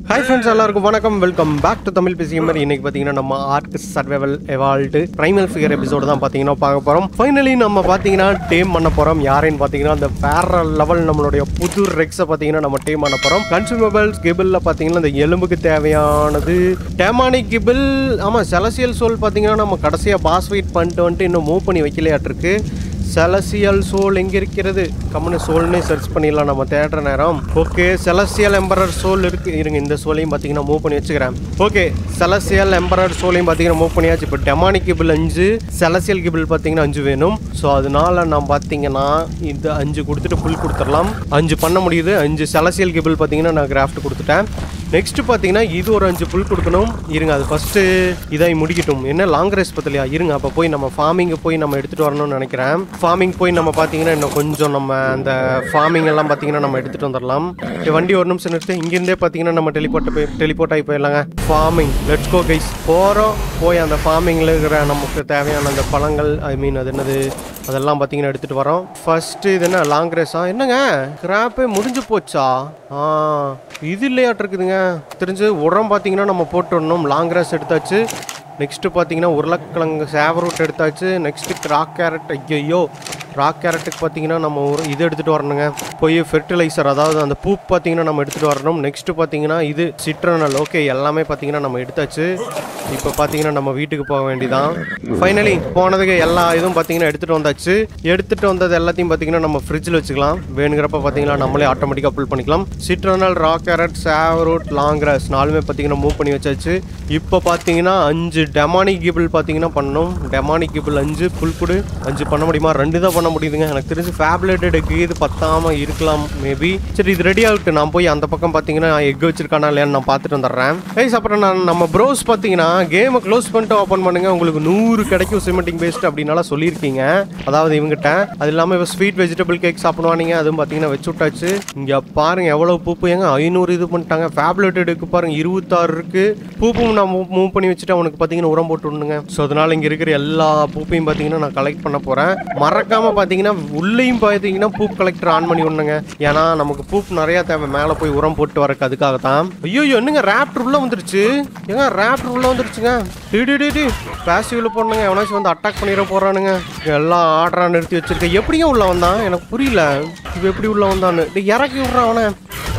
Hi friends எல்லாருக்கும் வணக்கம் welcome back to Tamil PCM மாதிரி இன்னைக்கு பார்த்தீங்கன்னா நம்ம Ark Survival Evolved Primal Fear episode தான் பார்த்தீங்கன்னா பார்க்க போகிறோம் ஃபைனலி நம்ம பார்த்தீங்கன்னா டேம் பண்ண போகிறோம் யாரைன்னு பார்த்தீங்கன்னா அந்த வேற லெவல் நம்மளுடைய புது ரெக்ஸை பார்த்தீங்கன்னா நம்ம டேம் பண்ண போகிறோம் கன்சூமபிள்ஸ் கிபிளில் பார்த்தீங்கன்னா இந்த எலும்புக்கு தேவையானது டேமானி கிபிள் ஆமாம் செலசியல் சோல் பார்த்தீங்கன்னா நம்ம கடைசியாக பாஸ் வெயிட் பண்ணிட்டு வந்துட்டு இன்னும் மூவ் பண்ணி வைக்கலையாட்டிருக்கு செலசியல் சோல் எங்கே இருக்கிறது கம்முன்னு சோல்னே சர்ச் பண்ணிடலாம் நம்ம தேடுற நேரம் ஓகே செலசியல் எம்பரர் சோல் இருக்கு இருங்க இந்த சோலையும் பார்த்தீங்கன்னா மூவ் பண்ணி வச்சுக்கிறேன் ஓகே செலசியல் எம்பரர் சோலையும் பார்த்தீங்கன்னா மூவ் பண்ணியாச்சு இப்போ டெமானிக் கிபிள் அஞ்சு செலசியல் கிபிள் பார்த்தீங்கன்னா அஞ்சு வேணும் ஸோ அதனால நான் பார்த்தீங்கன்னா இந்த அஞ்சு கொடுத்துட்டு ஃபுல் கொடுத்துடலாம் அஞ்சு பண்ண முடியுது அஞ்சு செலசியல் கிபிள் பார்த்தீங்கன்னா நான் கிராஃப்ட் கொடுத்துட்டேன் நெக்ஸ்ட் பார்த்தீங்கன்னா இது ஒரு அஞ்சு புல் கொடுக்கணும் இருங்க அது ஃபஸ்ட்டு இதை முடிக்கட்டும் என்ன லாங் ரேஸ் பத்தலையா இருங்க அப்போ போய் நம்ம ஃபார்மிங்கை போய் நம்ம எடுத்துகிட்டு வரணும்னு நினைக்கிறேன் ஃபார்மிங் போய் நம்ம பார்த்தீங்கன்னா இன்னும் கொஞ்சம் நம்ம அந்த ஃபார்மிங் எல்லாம் பார்த்தீங்கன்னா நம்ம எடுத்துகிட்டு வந்துடலாம் இந்த வண்டி ஒரு நிமிஷம் நிறுத்து இங்கேருந்தே பார்த்தீங்கன்னா நம்ம டெலிபோர்ட் போய் டெலிபோர்ட் ஆகி போயிடலாங்க ஃபார்மிங் லெட்ஸ் கோ கைஸ் போகிறோம் போய் அந்த ஃபார்மிங்கில் இருக்கிற நமக்கு தேவையான அந்த பழங்கள் ஐ மீன் அது என்னது அதெல்லாம் பார்த்தீங்கன்னா எடுத்துகிட்டு வரோம் ஃபர்ஸ்ட் இது என்ன லாங் ரேஸா என்னங்க கிராப்பே முடிஞ்சு போச்சா ஆ இது இல்லையாட்டு இருக்குதுங்க தெரிஞ்சு உரம் பார்த்தீங்கன்னா நம்ம போட்டு விடணும் லாங் ரேஸ் எடுத்தாச்சு நெக்ஸ்ட்டு பார்த்தீங்கன்னா உருளைக்கிழங்கு சேவரூட் எடுத்தாச்சு நெக்ஸ்ட்டு ராக் கேரட் ஐயோ ராக் கேரட்டுக்கு பார்த்தீங்கன்னா நம்ம ஒரு இது எடுத்துகிட்டு வரணுங்க போய் ஃபெர்டிலைசர் அதாவது அந்த பூ பார்த்தீங்கன்னா நம்ம எடுத்துகிட்டு வரணும் நெக்ஸ்ட்டு பார்த்தீங்கன்னா இது சிட்ரனல் ஓகே எல்லாமே பார்த்தீங்கன்னா நம்ம எடுத்தாச்சு இப்போ பார்த்தீங்கன்னா நம்ம வீட்டுக்கு போக வேண்டியதான் ஃபைனலி போனதுக்கு எல்லா இதுவும் பார்த்தீங்கன்னா எடுத்துகிட்டு வந்தாச்சு எடுத்துகிட்டு வந்தது எல்லாத்தையும் பார்த்தீங்கன்னா நம்ம ஃப்ரிட்ஜில் வச்சுக்கலாம் வேணுங்கிறப்ப பார்த்தீங்கன்னா நம்மளே ஆட்டோமேட்டிக்காக புல் பண்ணிக்கலாம் citronal rock carrot savoroot longrass நாலுமே பார்த்தீங்கன்னா மூவ் பண்ணி வச்சாச்சு இப்போ பார்த்தீங்கன்னா அஞ்சு டெமானிக் கிபிள் பார்த்தீங்கன்னா பண்ணணும் டெமானிக் கிபிள் அஞ்சு புல் குடு அஞ்சு பண்ண முடியுமா ரெண்டு தான் பண்ண முடியுதுங்க எனக்கு தெரிஞ்சு ஃபேப்லெட்டட் இது பத்தாம இருக்கலாம் மேபி சரி இது ரெடி ஆகிட்டு நான் போய் அந்த பக்கம் பார்த்தீங்கன்னா எக் வச்சிருக்கானா இல்லையான்னு நான் பார்த்துட்டு வந்துடுறேன் கைஸ் அப்புறம் நான் நம்ம ப்ரோஸ் பார்த்தீங்கன்னா கேமை க்ளோஸ் பண்ணிட்டு ஓப்பன் பண்ணுங்க உங்களுக்கு நூறு கிடைக்கும் சிமெண்டிங் பேஸ்ட் அப்படின்னாலாம் சொல்லியிருக்கீங்க அதாவது இவங்ககிட்ட அது இல்லாமல் இப்போ ஸ்வீட் வெஜிடபிள் கேக் சாப்பிடுவானீங்க அதுவும் பார்த்தீங்கன்னா வச்சு விட்டாச்சு இங்கே பாருங்க எவ்வளோ பூப்பு ஏங்க ஐநூறு இது பண்ணிட்டாங்க ஃபேப்லெட்டடுக்கு பாருங்க இருபத்தாறு இருக்கு பூப்பும் நான் மூவ் பண்ணி வச்சுட்டு அவனுக்கு பார்த்தீங்கன்னா உரம் போட்டு விடணுங்க ஸோ அதனால இங்கே இருக்கிற எல்லா பூப்பையும் பார்த்தீங்கன்னா நான் கலெக்ட் பண்ண போகிறேன் மறக்காம பார்த்தீங்கன்னா உள்ளேயும் பார்த்தீங்கன்னா பூப் கலெக்டர் ஆன் பண்ணி விடணுங்க ஏன்னா நமக்கு பூப் நிறையா தேவை மேலே போய் உரம் போட்டு வரக்கு அதுக்காக தான் ஐயோ என்னங்க ரேப்டர் உள்ள வந்துருச்சு ஏங்க ரேப்டர் உள்ள வந்துருச்சுங்க டிடி பேசிவில் போடணுங்க எவனாச்சும் வந்து அட்டாக் பண்ணிட போறானுங்க எல்லாம் ஆர்டரா நிறுத்தி வச்சிருக்க எப்படிங்க உள்ள வந்தான் எனக்கு புரியல இவ எப்படி உள்ள வந்தான்னு டேய், இறக்கி விட்றான் அவனை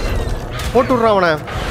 போட்டு விட்றான் அவனை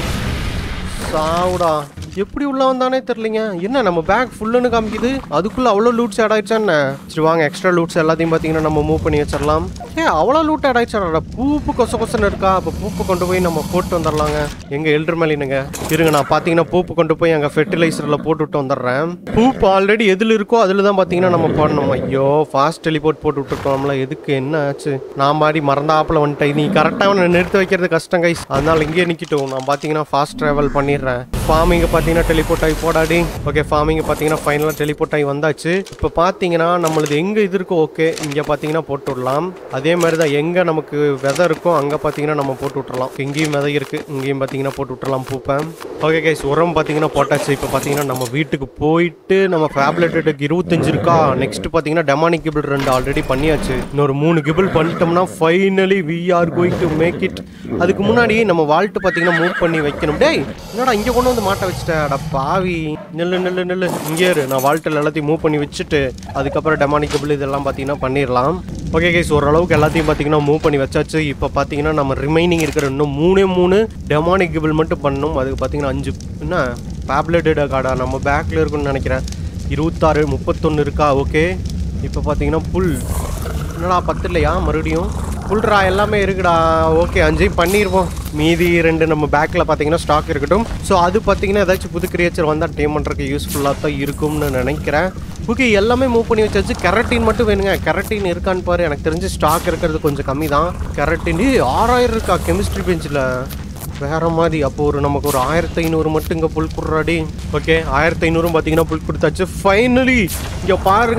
சாவுடா எப்படி உள்ள வந்தானே தெரியலங்க என்ன நம்ம பேக் ஃபுல்லுன்னு காமிக்குது அதுக்குள்ள அவ்வளோ லூட்ஸ் ஆட் ஆயிடுச்சா என்ன சரி வாங்க எக்ஸ்ட்ரா லூட்ஸ் எல்லாத்தையும் பார்த்தீங்கன்னா நம்ம மூவ் பண்ணி வச்சிடலாம் ஏ அவ்வளோ லூட் ஆட் ஆயிடுச்சாடா பூப்பு கொச கொசன்னு இருக்கா அப்போ பூப்பு கொண்டு போய் நம்ம போட்டு வந்துடலாங்க எங்க எல்டர் மேலினுங்க இருங்க நான் பார்த்தீங்கன்னா பூப்பு கொண்டு போய் அங்கே ஃபெர்டிலைசரில் போட்டு விட்டு வந்துடுறேன் பூப்பு ஆல்ரெடி எதில் இருக்கோ அதில் தான் பார்த்தீங்கன்னா நம்ம போடணும் ஐயோ ஃபாஸ்ட் டெலிபோர்ட் போட்டு விட்டுருக்கோம்ல எதுக்கு என்ன ஆச்சு நான் மாடி மறந்தாப்புல வந்துட்டேன் நீ கரெக்டாக நிறுத்தி வைக்கிறது கஷ்டம் கைஸ் அதனால இங்கேயே நிற்கட்டும் நான் பார்த்தீங்கன்னா ஃபாஸ்ட் ட்ராவல் பண்ணிடுறேன் ஃபார்மிங்கை பார்த்தீங்கன்னா டெலிபோர்ட் ஆகி போடாடி ஓகே ஃபார்மிங்கை பார்த்தீங்கன்னா ஃபைனலாக டெலிபோர்ட் ஆகி வந்தாச்சு இப்போ பார்த்தீங்கன்னா நம்மளது எங்கே இது இருக்கோ ஓகே இங்கே பார்த்தீங்கன்னா போட்டு விடலாம் அதே மாதிரி தான் எங்கே நமக்கு விதை இருக்கோ அங்கே பார்த்தீங்கன்னா நம்ம போட்டு விட்டுறலாம் இங்கேயும் விதை இருக்குது இங்கேயும் பார்த்தீங்கன்னா போட்டு விட்டுறலாம் பூப்பேன் ஓகே கைஸ் உரம் பார்த்தீங்கன்னா போட்டாச்சு இப்போ பார்த்தீங்கன்னா நம்ம வீட்டுக்கு போயிட்டு நம்ம ஃபேப்லெட்டுக்கு இருபத்தஞ்சு இருக்கா நெக்ஸ்ட் பார்த்தீங்கன்னா டெமானிக் கிபிள் ரெண்டு ஆல்ரெடி பண்ணியாச்சு இன்னொரு மூணு கிபிள் பண்ணிட்டோம்னா finally we are going to make it அதுக்கு முன்னாடி நம்ம வால்ட்டு பார்த்தீங்கன்னா மூவ் பண்ணி வைக்கணும் டேய் என்னடா இங்கே கொண்டு வந்து மாட்ட வச்சுட்டேன் அட பாவி நெல்லு நெல்லு நெல்லு இங்கே இரு நான் வால்ட்டில் எல்லாத்தையும் மூவ் பண்ணி வச்சுட்டு அதுக்கப்புறம் டெமானிக் கிபிள் இதெல்லாம் பார்த்தீங்கன்னா பண்ணிடலாம் ஓகே கைஸ் ஓரளவுக்கு எல்லாத்தையும் பார்த்தீங்கன்னா மூவ் பண்ணி வச்சாச்சு இப்போ பார்த்தீங்கன்னா நம்ம ரிமைனிங் இருக்கிற இன்னும் மூணே மூணு டெமானிக் கிபிள் மட்டும் பண்ணணும் அதுக்கு பார்த்தீங்கன்னா அஞ்சு என்ன ஃபேப்லெட்டட் கார்டா நம்ம பேக்கில் இருக்குன்னு நினைக்கிறேன் இருபத்தாறு முப்பத்தொன்று இருக்கா ஓகே இப்போ பார்த்தீங்கன்னா புல் என்னடா பத்து இல்லையா மறுபடியும் புல்ரா எல்லாமே இருக்குடா ஓகே அஞ்சையும் பண்ணிடுவோம் மீதி ரெண்டு நம்ம பேக்கில் பார்த்தீங்கன்னா ஸ்டாக் இருக்கட்டும் ஸோ அது பார்த்தீங்கன்னா ஏதாச்சும் புது கிரியேச்சர் வந்தால் டேம் பண்ணுறதுக்கு யூஸ்ஃபுல்லாக தான் இருக்கும்னு நினைக்கிறேன் ஓகே எல்லாமே மூவ் பண்ணி வச்சாச்சு கெரட்டின் மட்டும் வேணுங்க கெரட்டின் இருக்கான்னு பாரு எனக்கு தெரிஞ்சு ஸ்டாக் இருக்கிறது கொஞ்சம் கம்மி தான் கெரட்டின் ஆறாயிரம் இருக்கா கெமிஸ்ட்ரி பெஞ்சில் வேற மாதிரி அப்போ ஒரு நமக்கு ஒரு ஆயிரத்தி ஐநூறு மட்டும் இங்கே புல் குடுறாடி ஓகே ஆயிரத்தி ஐநூறும் பார்த்தீங்கன்னா புல் கொடுத்தாச்சு ஃபைனலி இங்கே பாருங்க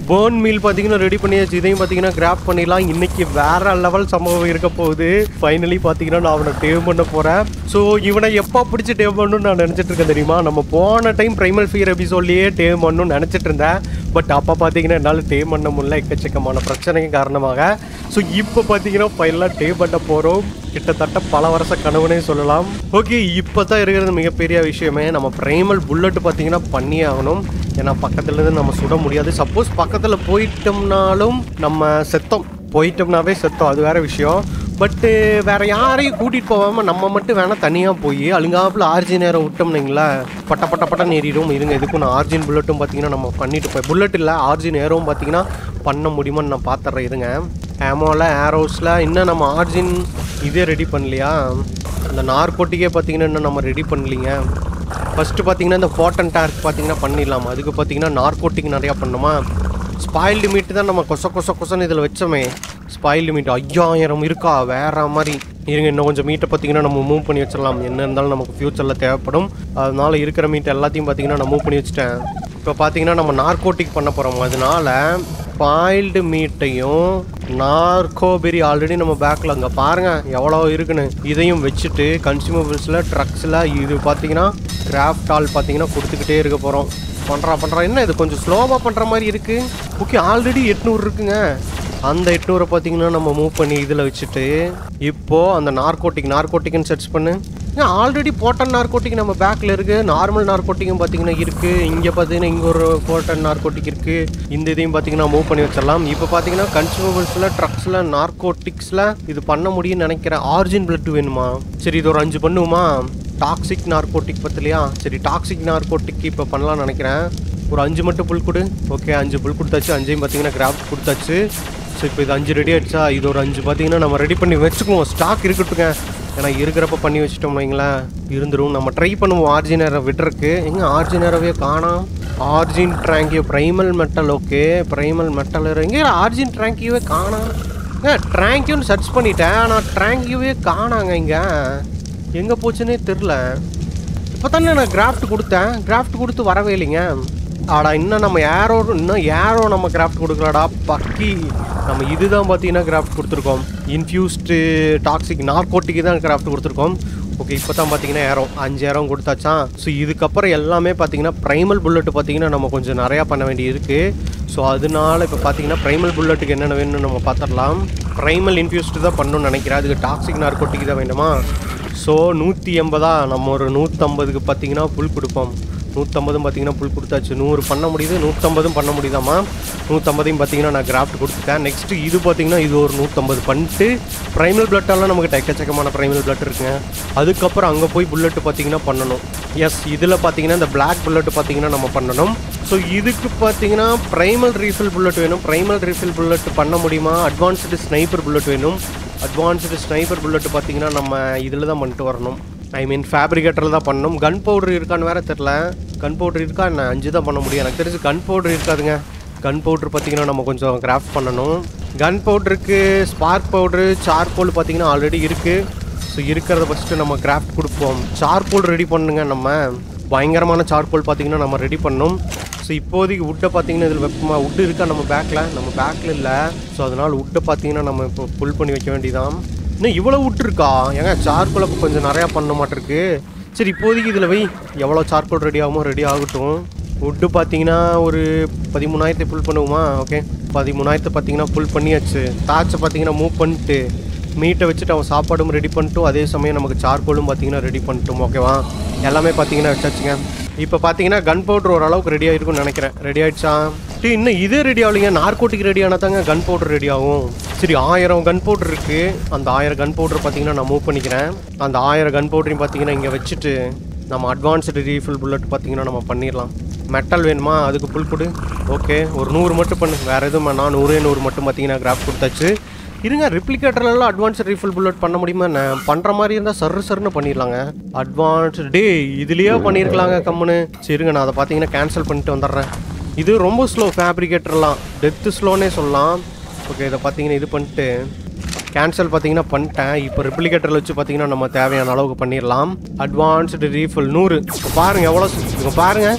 பேர்ன் மீல் பார்த்தீங்கன்னா ரெடி பண்ணியாச்சு இதையும் பார்த்தீங்கன்னா கிராப் பண்ணிடலாம் இன்னைக்கு வேற லெவல் சம்பவம் இருக்க போகுது ஃபைனலி பார்த்தீங்கன்னா நான் அவனை டேவ் பண்ண போகிறேன் ஸோ இவனை எப்போ பிடிச்சி டேவ் பண்ணணும்னு நான் நினச்சிட்டு இருக்கேன் தெரியுமா நம்ம போன டைம் ப்ரைமல் ஃபியர் எபிசோட்லேயே டேவ் பண்ணணும்னு நினச்சிட்டு இருந்தேன் பட் அப்போ பார்த்தீங்கன்னா என்னால் டேவ் பண்ண முடியல எக்கச்சக்கமான பிரச்சனைக்கு காரணமாக ஸோ இப்போ பார்த்தீங்கன்னா ஃபைனலாக டேவ் பண்ண போகிறோம் கிட்டத்தட்ட பல வருஷ கனவுனே சொல்லலாம் ஓகே இப்போ தான் இருக்கிறது மிகப்பெரிய விஷயமே நம்ம ப்ரைமல் புல்லட் பார்த்தீங்கன்னா பண்ணியே ஆகணும் ஏன்னா பக்கத்துலேருந்து நம்ம சுட முடியாது சப்போஸ் பக்கத்தில் போயிட்டோம்னாலும் நம்ம செத்தோம் போயிட்டோம்னாவே செத்தோம் அது வேற விஷயம் பட்டு வேற யாரையும் கூட்டிகிட்டு போகாமல் நம்ம மட்டும் வேணால் தனியாக போய் அழுங்காப்புல ஆர்ஜின் நேரம் விட்டோம்னீங்களா பட்ட பட்ட பட்டம் ஏறிடும் இருங்க இதுக்கும் நான் ஆர்ஜின் புல்லட்டும் பார்த்தீங்கன்னா நம்ம பண்ணிட்டு போய் புல்லட் இல்லை ஆர்ஜின் ஏரோவும் பார்த்தீங்கன்னா பண்ண முடியுமான்னு நான் பார்த்துட்றேன் இருங்க ஆமோவில் ஏரோஸில் இன்னும் நம்ம ஆர்ஜின் இதே ரெடி பண்ணலையா அந்த நார்கோட்டிக்கே பார்த்தீங்கன்னா இன்னும் நம்ம ரெடி பண்ணலீங்க ஃபஸ்ட்டு பார்த்தீங்கன்னா இந்த பாட்டன் டார்க் பார்த்தீங்கன்னா பண்ணிடலாம் அதுக்கு பார்த்தீங்கன்னா நார்கோட்டிக் நிறையா பண்ணுமா ஸ்பாயில்டு மீட் தான் நம்ம கொச கொச கொசன்னு இதில் வச்சோமே ஸ்பாயில்டு மீட் ஐயாயிரம் இருக்கா வேற மாதிரி இருங்க இன்னும் கொஞ்சம் மீட்டை பார்த்தீங்கன்னா நம்ம மூவ் பண்ணி வச்சிடலாம் என்ன இருந்தாலும் நமக்கு ஃப்யூச்சரில் தேவைப்படும் அதனால இருக்கிற மீட் எல்லாத்தையும் பார்த்தீங்கன்னா நான் மூவ் பண்ணி வச்சுட்டேன் இப்போ பார்த்தீங்கன்னா நம்ம நார்கோட்டிக் பண்ண போகிறோம் அதனால ஸ்பாயில்டு மீட்டையும் நார்கோபெரி ஆல்ரெடி நம்ம பேக்கில் அங்கே பாருங்கள் எவ்வளோ இருக்குன்னு இதையும் வச்சுட்டு கன்சியூமபிள்ஸில் ட்ரக்ஸில் இது பார்த்தீங்கன்னா கிராஃப்ட் ஆல் பார்த்தீங்கன்னா கொடுத்துக்கிட்டே இருக்க போகிறோம் பண்ணுறா பண்ணுறா என்ன இது கொஞ்சம் ஸ்லோவாக பண்ணுற மாதிரி இருக்குது ஓகே ஆல்ரெடி எட்நூறு இருக்குங்க அந்த எட்நூறை பார்த்தீங்கன்னா நம்ம மூவ் பண்ணி இதில் வச்சுட்டு இப்போது அந்த நார்கோட்டிக் நார்கோட்டிக்னு சர்ச் பண்ணு ஆல்ரெடி போட்டன் நார்கோட்டிக் நம்ம பேக்கில் இருக்குது நார்மல் நார்கோட்டிக்கும் பார்த்தீங்கன்னா இருக்குது இங்கே பார்த்தீங்கன்னா இங்கே ஒரு போட்டன் நார்கோட்டிக் இருக்குது இந்த இதையும் பார்த்தீங்கன்னா மூவ் பண்ணி வச்சிடலாம் இப்போ பார்த்தீங்கன்னா கன்சூமபிள்ஸில் ட்ரக்ஸில் நார்கோட்டிக்ஸில் இது பண்ண முடியும்னு நினைக்கிறேன் ஆர்ஜின் பிளட் வேணுமா சரி இது ஒரு அஞ்சு பண்ணுமா டாக்ஸிக் நார்கோட்டிக் பத்தலையா சரி டாக்ஸிக் நார்கோட்டிக் இப்போ பண்ணலாம்னு நினைக்கிறேன் ஒரு அஞ்சு மட்டும் புல் கொடு ஓகே அஞ்சு புல் கொடுத்தாச்சு அஞ்சையும் பார்த்தீங்கன்னா கிராஃப்ட் கொடுத்தாச்சு ஸோ இப்போ இது அஞ்சு ரெடி ஆயிடுச்சா இது ஒரு அஞ்சு பார்த்தீங்கன்னா நம்ம ரெடி பண்ணி வச்சுக்குவோம் ஸ்டாக் இருக்கட்டுங்க ஏன்னா இருக்கிறப்ப பண்ணி வச்சுட்டோம் வைங்களேன் இருந்துரும் நம்ம ட்ரை பண்ணுவோம் ஆர்ஜினரை விட்டுருக்கு எங்கே ஆர்ஜினரவே காணோம் ஆர்ஜின் ட்ராங்கியோ primal metal okay primal metal எங்கே ஆர்ஜின் ட்ராங்கியோவே காணோம் ஏங்க ட்ராங்கியோன்னு சர்ச் பண்ணிட்டேன் ஆனால் ட்ராங்கியோவே காணாங்க இங்கே எங்கே போச்சுன்னே தெரில இப்போ தானே நான் கிராஃப்ட் கொடுத்தேன் கிராஃப்ட் கொடுத்து வரவே இல்லைங்க ஆடா இன்னும் நம்ம ஏரோ இன்னும் ஏரோ நம்ம கிராஃப்ட் கொடுக்கலடா பக்கி நம்ம இதுதான் பார்த்தீங்கன்னா கிராஃப்ட் கொடுத்துருக்கோம் இன்ஃபியூஸ்டு டாக்ஸிக் நார்கோட்டிக்கு தான் கிராஃப்ட் கொடுத்துருக்கோம் ஓகே இப்போ தான் பார்த்தீங்கன்னா ஏரோ அஞ்சு ஏரம் கொடுத்தாச்சா ஸோ இதுக்கப்புறம் எல்லாமே பார்த்தீங்கன்னா ப்ரைமல் புல்லட் பார்த்தீங்கன்னா நம்ம கொஞ்சம் நிறையா பண்ண வேண்டியது இருக்குது ஸோ அதனால இப்போ பார்த்தீங்கன்னா ப்ரைமல் புல்லட்டுக்கு என்னென்ன வேணும்னு நம்ம பார்த்துடலாம் ப்ரைமல் இன்ஃபியூஸ்டு தான் பண்ணணும்னு நினைக்கிறேன் அதுக்கு டாக்ஸிக் நார்கோட்டிக் தான் வேணுமா ஸோ நூற்றி எண்பதா நம்ம ஒரு நூற்றம்பதுக்கு பார்த்தீங்கன்னா புல் கொடுப்போம் நூற்றம்பதும் பார்த்தீங்கன்னா புல் கொடுத்தாச்சு நூறு பண்ண முடியுது நூற்றம்பதும் பண்ண முடியுதாம்மா நூற்றம்பதையும் பார்த்தீங்கன்னா நான் கிராஃப்ட் கொடுத்துட்டேன் நெக்ஸ்ட்டு இது பார்த்தீங்கன்னா இது ஒரு நூற்றம்பது பண்ணிட்டு ப்ரைமல் பிளட்டெல்லாம் நமக்கு எக்கச்சக்கமான ப்ரைமல் பிளட் இருக்குங்க அதுக்கப்புறம் அங்கே போய் புல்லட்டு பார்த்தீங்கன்னா பண்ணணும் எஸ் இதில் பார்த்தீங்கன்னா இந்த பிளாக் புல்லட்டு பார்த்தீங்கன்னா நம்ம பண்ணணும் ஸோ இதுக்கு பார்த்தீங்கன்னா ப்ரைமல் ரீஃபில் புல்லட் வேணும் ப்ரைமல் ரீஃபில் புல்லட் பண்ண முடியுமா அட்வான்ஸ்டு ஸ்னைப்பர் புல்லட் வேணும் அட்வான்ஸ்டு ஸ்னைப்பர் புல்லட் பார்த்தீங்கன்னா நம்ம இதில் தான் பண்ணிட்டு வரணும் ஐ மீன் ஃபேப்ரிகேட்டரில் தான் பண்ணணும் கன் பவுடர் இருக்கான்னு வேற தெரில கன் பவுடர் இருக்கா என்ன அஞ்சு தான் பண்ண முடியும் எனக்கு தெரிஞ்சு கன் பவுடர் இருக்காதுங்க கன் பவுடர் பார்த்தீங்கன்னா நம்ம கொஞ்சம் கிராஃப்ட் பண்ணணும் கன் பவுடருக்கு ஸ்பார்க் பவுடரு சார்கோல் பார்த்தீங்கன்னா ஆல்ரெடி இருக்குது ஸோ இருக்கிறத ஃபஸ்ட்டு நம்ம கிராஃப்ட் கொடுப்போம் சார்கோல் ரெடி பண்ணுங்க நம்ம பயங்கரமான சார்கோல் பார்த்தீங்கன்னா நம்ம ரெடி பண்ணோம் ஸோ இப்போதைக்கு உட்டை பார்த்தீங்கன்னா இதில் வெப்பமா உட்டு இருக்கா நம்ம பேக்கில் நம்ம பேக்கில் இல்லை ஸோ அதனால் உட்டை பார்த்தீங்கன்னா நம்ம இப்போ புல் பண்ணி வைக்க வேண்டியதான் இன்னும் இவ்வளோ உட்டு இருக்கா ஏங்க சார்கோல் அப்போ கொஞ்சம் நிறையா பண்ண மாட்டிருக்கு சரி இப்போதைக்கு இதில் வை எவ்வளோ சார்கோல் ரெடி ஆகுமோ ரெடி ஆகட்டும் உட்டு பார்த்தீங்கன்னா ஒரு பதிமூணாயிரத்தை புல் பண்ணுவோமா ஓகே பதிமூணாயிரத்தை பார்த்தீங்கன்னா புல் பண்ணியாச்சு தாச்சை பார்த்தீங்கன்னா மூவ் பண்ணிட்டு மீட்டை வச்சுட்டு அவன் சாப்பாடும் ரெடி பண்ணிட்டும் அதே சமயம் நமக்கு சார்கோலும் பார்த்தீங்கன்னா ரெடி பண்ணிட்டோம் ஓகேவா எல்லாமே பார்த்தீங்கன்னா வச்சாச்சுங்க இப்போ பார்த்தீங்கன்னா கன் பவுடர் ஓரளவுக்கு ரெடி ஆயிருக்கும்னு நினைக்கிறேன் ரெடி ஆயிடுச்சா டீ இன்னும் இதே ரெடி ஆகலைங்க நார்கோட்டிக் ரெடி ஆனால் தாங்க கன் பவுடர் ரெடி ஆகும் சரி ஆயிரம் கன் பவுடர் இருக்குது அந்த ஆயிரம் கன் பவுடர் பார்த்தீங்கன்னா நான் மூவ் பண்ணிக்கிறேன் அந்த ஆயிரம் கன் பவுடரையும் பார்த்தீங்கன்னா இங்கே வச்சுட்டு நம்ம அட்வான்ஸ்டு ரீஃபில் புல்லட் பார்த்தீங்கன்னா நம்ம பண்ணிடலாம் மெட்டல் வேணுமா அதுக்கு புல் கொடு ஓகே ஒரு நூறு மட்டும் பண்ணு வேறு எதுவும் வேணாம் நூறே நூறு மட்டும் பார்த்தீங்கன்னா கிராஃப் கொடுத்தாச்சு இருங்க ரிப்ளிகேட்டர்லாம் அட்வான்ஸ் ரீஃபில் புல்லட் பண்ண முடியுமா என்ன பண்ணுற மாதிரி இருந்தால் சர்ரு சர்னு பண்ணிடலாங்க அட்வான்ஸ் டே இதுலேயே பண்ணியிருக்கலாங்க கம்முன்னு சரி இருங்க நான் அதை பார்த்தீங்கன்னா கேன்சல் பண்ணிட்டு வந்துடுறேன் இது ரொம்ப ஸ்லோ ஃபேப்ரிகேட்டர்லாம் டெத்து ஸ்லோனே சொல்லலாம் ஓகே இதை பார்த்தீங்கன்னா இது பண்ணிட்டு கேன்சல் பார்த்தீங்கன்னா பண்ணிட்டேன் இப்போ ரிப்ளிகேட்டரில் வச்சு பார்த்தீங்கன்னா நம்ம தேவையான அளவுக்கு பண்ணிடலாம் அட்வான்ஸ்டு ரீஃபில் நூறு இப்போ பாருங்க எவ்வளோ இங்கே பாருங்க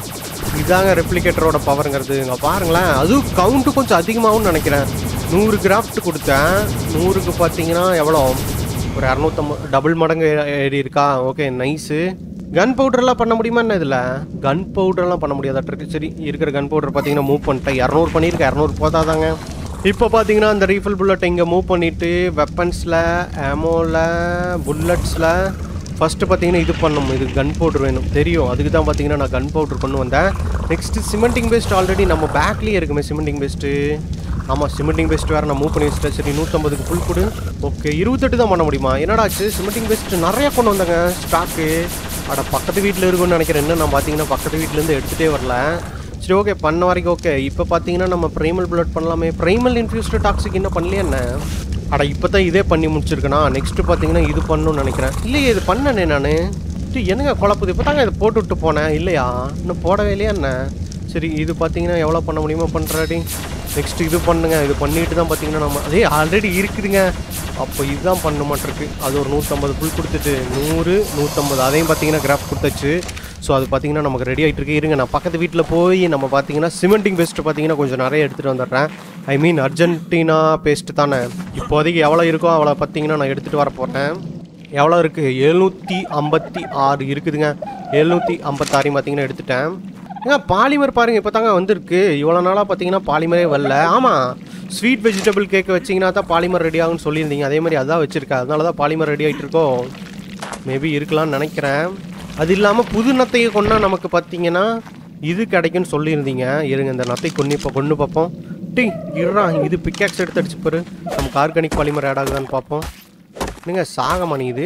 இதாங்க ரெப்ளிகேட்டரோட பவருங்கிறது இங்கே பாருங்களேன் அதுவும் கவுண்ட்டு கொஞ்சம் அதிகமாகும்னு நினைக்கிறேன் நூறு கிராஃப்ட் கொடுத்தேன் நூறுக்கு பார்த்தீங்கன்னா எவ்வளோ ஒரு இரநூத்தம்பது டபுள் மடங்கு ஏ- ஏறி இருக்கா ஓகே நைஸு கன் பவுடர்லாம் பண்ண முடியுமா என்ன இதில் கன் பவுடர்லாம் பண்ண முடியாதாட்டிருக்கு சரி இருக்கிற கன் பவுடர் பார்த்தீங்கன்னா மூவ் பண்ணிட்டேன் இரநூறு பண்ணியிருக்கேன் இரநூறு போதாதாங்க இப்போ பார்த்தீங்கன்னா அந்த ரீஃபில் புல்லட் இங்கே மூவ் பண்ணிவிட்டு வெப்பன்ஸில் ஆமோவில் புல்லட்ஸில் ஃபஸ்ட்டு பார்த்தீங்கன்னா இது பண்ணணும் இது கன் பவுடர் வேணும் தெரியும் அதுக்கு தான் பார்த்தீங்கன்னா நான் கன் பவுடர் கொண்டு வந்தேன் நெக்ஸ்ட்டு சிமெண்டிங் பேஸ்ட் ஆல்ரெடி நம்ம பேக்லேயே இருக்குமே சிமெண்டிங் பேஸ்ட்டு ஆமாம் சிமெண்டிங் பேஸ்ட் வேறு நான் மூவ் பண்ணி வச்சுட்டேன் சரி நூற்றம்பதுக்கு புல் கொடு ஓகே இருபத்தெட்டு தான் பண்ண முடியுமா என்னடா ஆச்சு சிமெண்டிங் பேஸ்ட் நிறைய கொண்டு வந்தாங்க ஸ்டாக்கு அட பக்கத்து வீட்டில் இருக்கும்னு நினைக்கிறேன் இன்னும் நான் பார்த்தீங்கன்னா பக்கத்து வீட்டிலேருந்து எடுத்துகிட்டே வரல சரி ஓகே பண்ண வரைக்கும் ஓகே இப்போ பார்த்தீங்கன்னா நம்ம ப்ரைமல் பிளட் பண்ணலாமே ப்ரைமல் இன்ஃபியூஸ்டு டாக்ஸிக் இன்னும் பண்ணலையே என்ன அட இப்போ தான் இதே பண்ணி முடிச்சிருக்கேனா நெக்ஸ்ட்டு பார்த்தீங்கன்னா இது பண்ணணும்னு நினைக்கிறேன் இல்லையே இது பண்ணனே நான் என்னங்க குழப்புது இப்போ தாங்க இதை போட்டு விட்டு போனேன் இல்லையா இன்னும் போடவே இல்லையா என்ன சரி இது பார்த்தீங்கன்னா எவ்வளோ பண்ண முடியுமோ பண்ணுறாடி நெக்ஸ்ட் இது பண்ணுங்க இது பண்ணிட்டு தான் பார்த்தீங்கன்னா நம்ம அதே ஆல்ரெடி இருக்குதுங்க அப்போ இதுதான் பண்ண மாட்டிருக்கு அது ஒரு நூற்றம்பது புல் கொடுத்துட்டு நூறு நூற்றம்பது அதையும் பார்த்தீங்கன்னா கிராஃப் கொடுத்தாச்சு ஸோ அது பார்த்தீங்கன்னா நமக்கு ரெடி ஆகிட்டு இருக்கு இருங்க நான் பக்கத்து வீட்டில் போய் நம்ம பார்த்தீங்கன்னா சிமெண்டிங் பேஸ்ட்டு பார்த்தீங்கன்னா கொஞ்சம் நிறைய எடுத்துகிட்டு வந்துடுறேன் ஐ மீன் அர்ஜென்டினா பேஸ்ட்டு தானே இப்போதைக்கு எவ்வளோ இருக்கோ அவ்வளோ பார்த்தீங்கன்னா நான் எடுத்துகிட்டு வர போகிறேன் எவ்வளோ இருக்குது எழுநூற்றி ஐம்பத்தி ஆறு இருக்குதுங்க எழுநூற்றி ஐம்பத்தாறு பார்த்தீங்கன்னா எடுத்துட்டேன் ஏங்க பாலிமர் பாருங்க இப்போ தாங்க வந்திருக்கு இவ்வளோ நாளாக பார்த்தீங்கன்னா பாலிமரே வரல ஆமாம் ஸ்வீட் வெஜிடபிள் கேக் வச்சிங்கன்னா தான் பாலிமர் ரெடி ஆகும்னு சொல்லியிருந்தீங்க அதே மாதிரி அதான் வச்சுருக்கேன் அதனால தான் பாலிமர் ரெடி ஆகிட்டு இருக்கோம் மேபி இருக்கலாம்னு நினைக்கிறேன் அது இல்லாமல் புது நத்தையை கொண்டா நமக்கு பார்த்தீங்கன்னா இது கிடைக்கும்னு சொல்லியிருந்தீங்க இருங்க இந்த நத்தை கொண்டு இப்போ கொண்டு பார்ப்போம் டி இருடா இது பிக்காக்ஸ் எடுத்து அடிச்சு பாரு நமக்கு ஆர்கானிக் பாலிமர் ஆட் ஆகுதான்னு பார்ப்போம் என்னங்க சாகமானி இது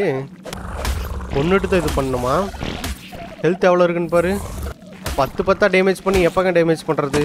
கொண்டுட்டு தான் இது பண்ணணுமா ஹெல்த் எவ்வளோ இருக்குன்னு பாரு பத்து பத்தா டேமேஜ் பண்ணி எப்போங்க டேமேஜ் பண்ணுறது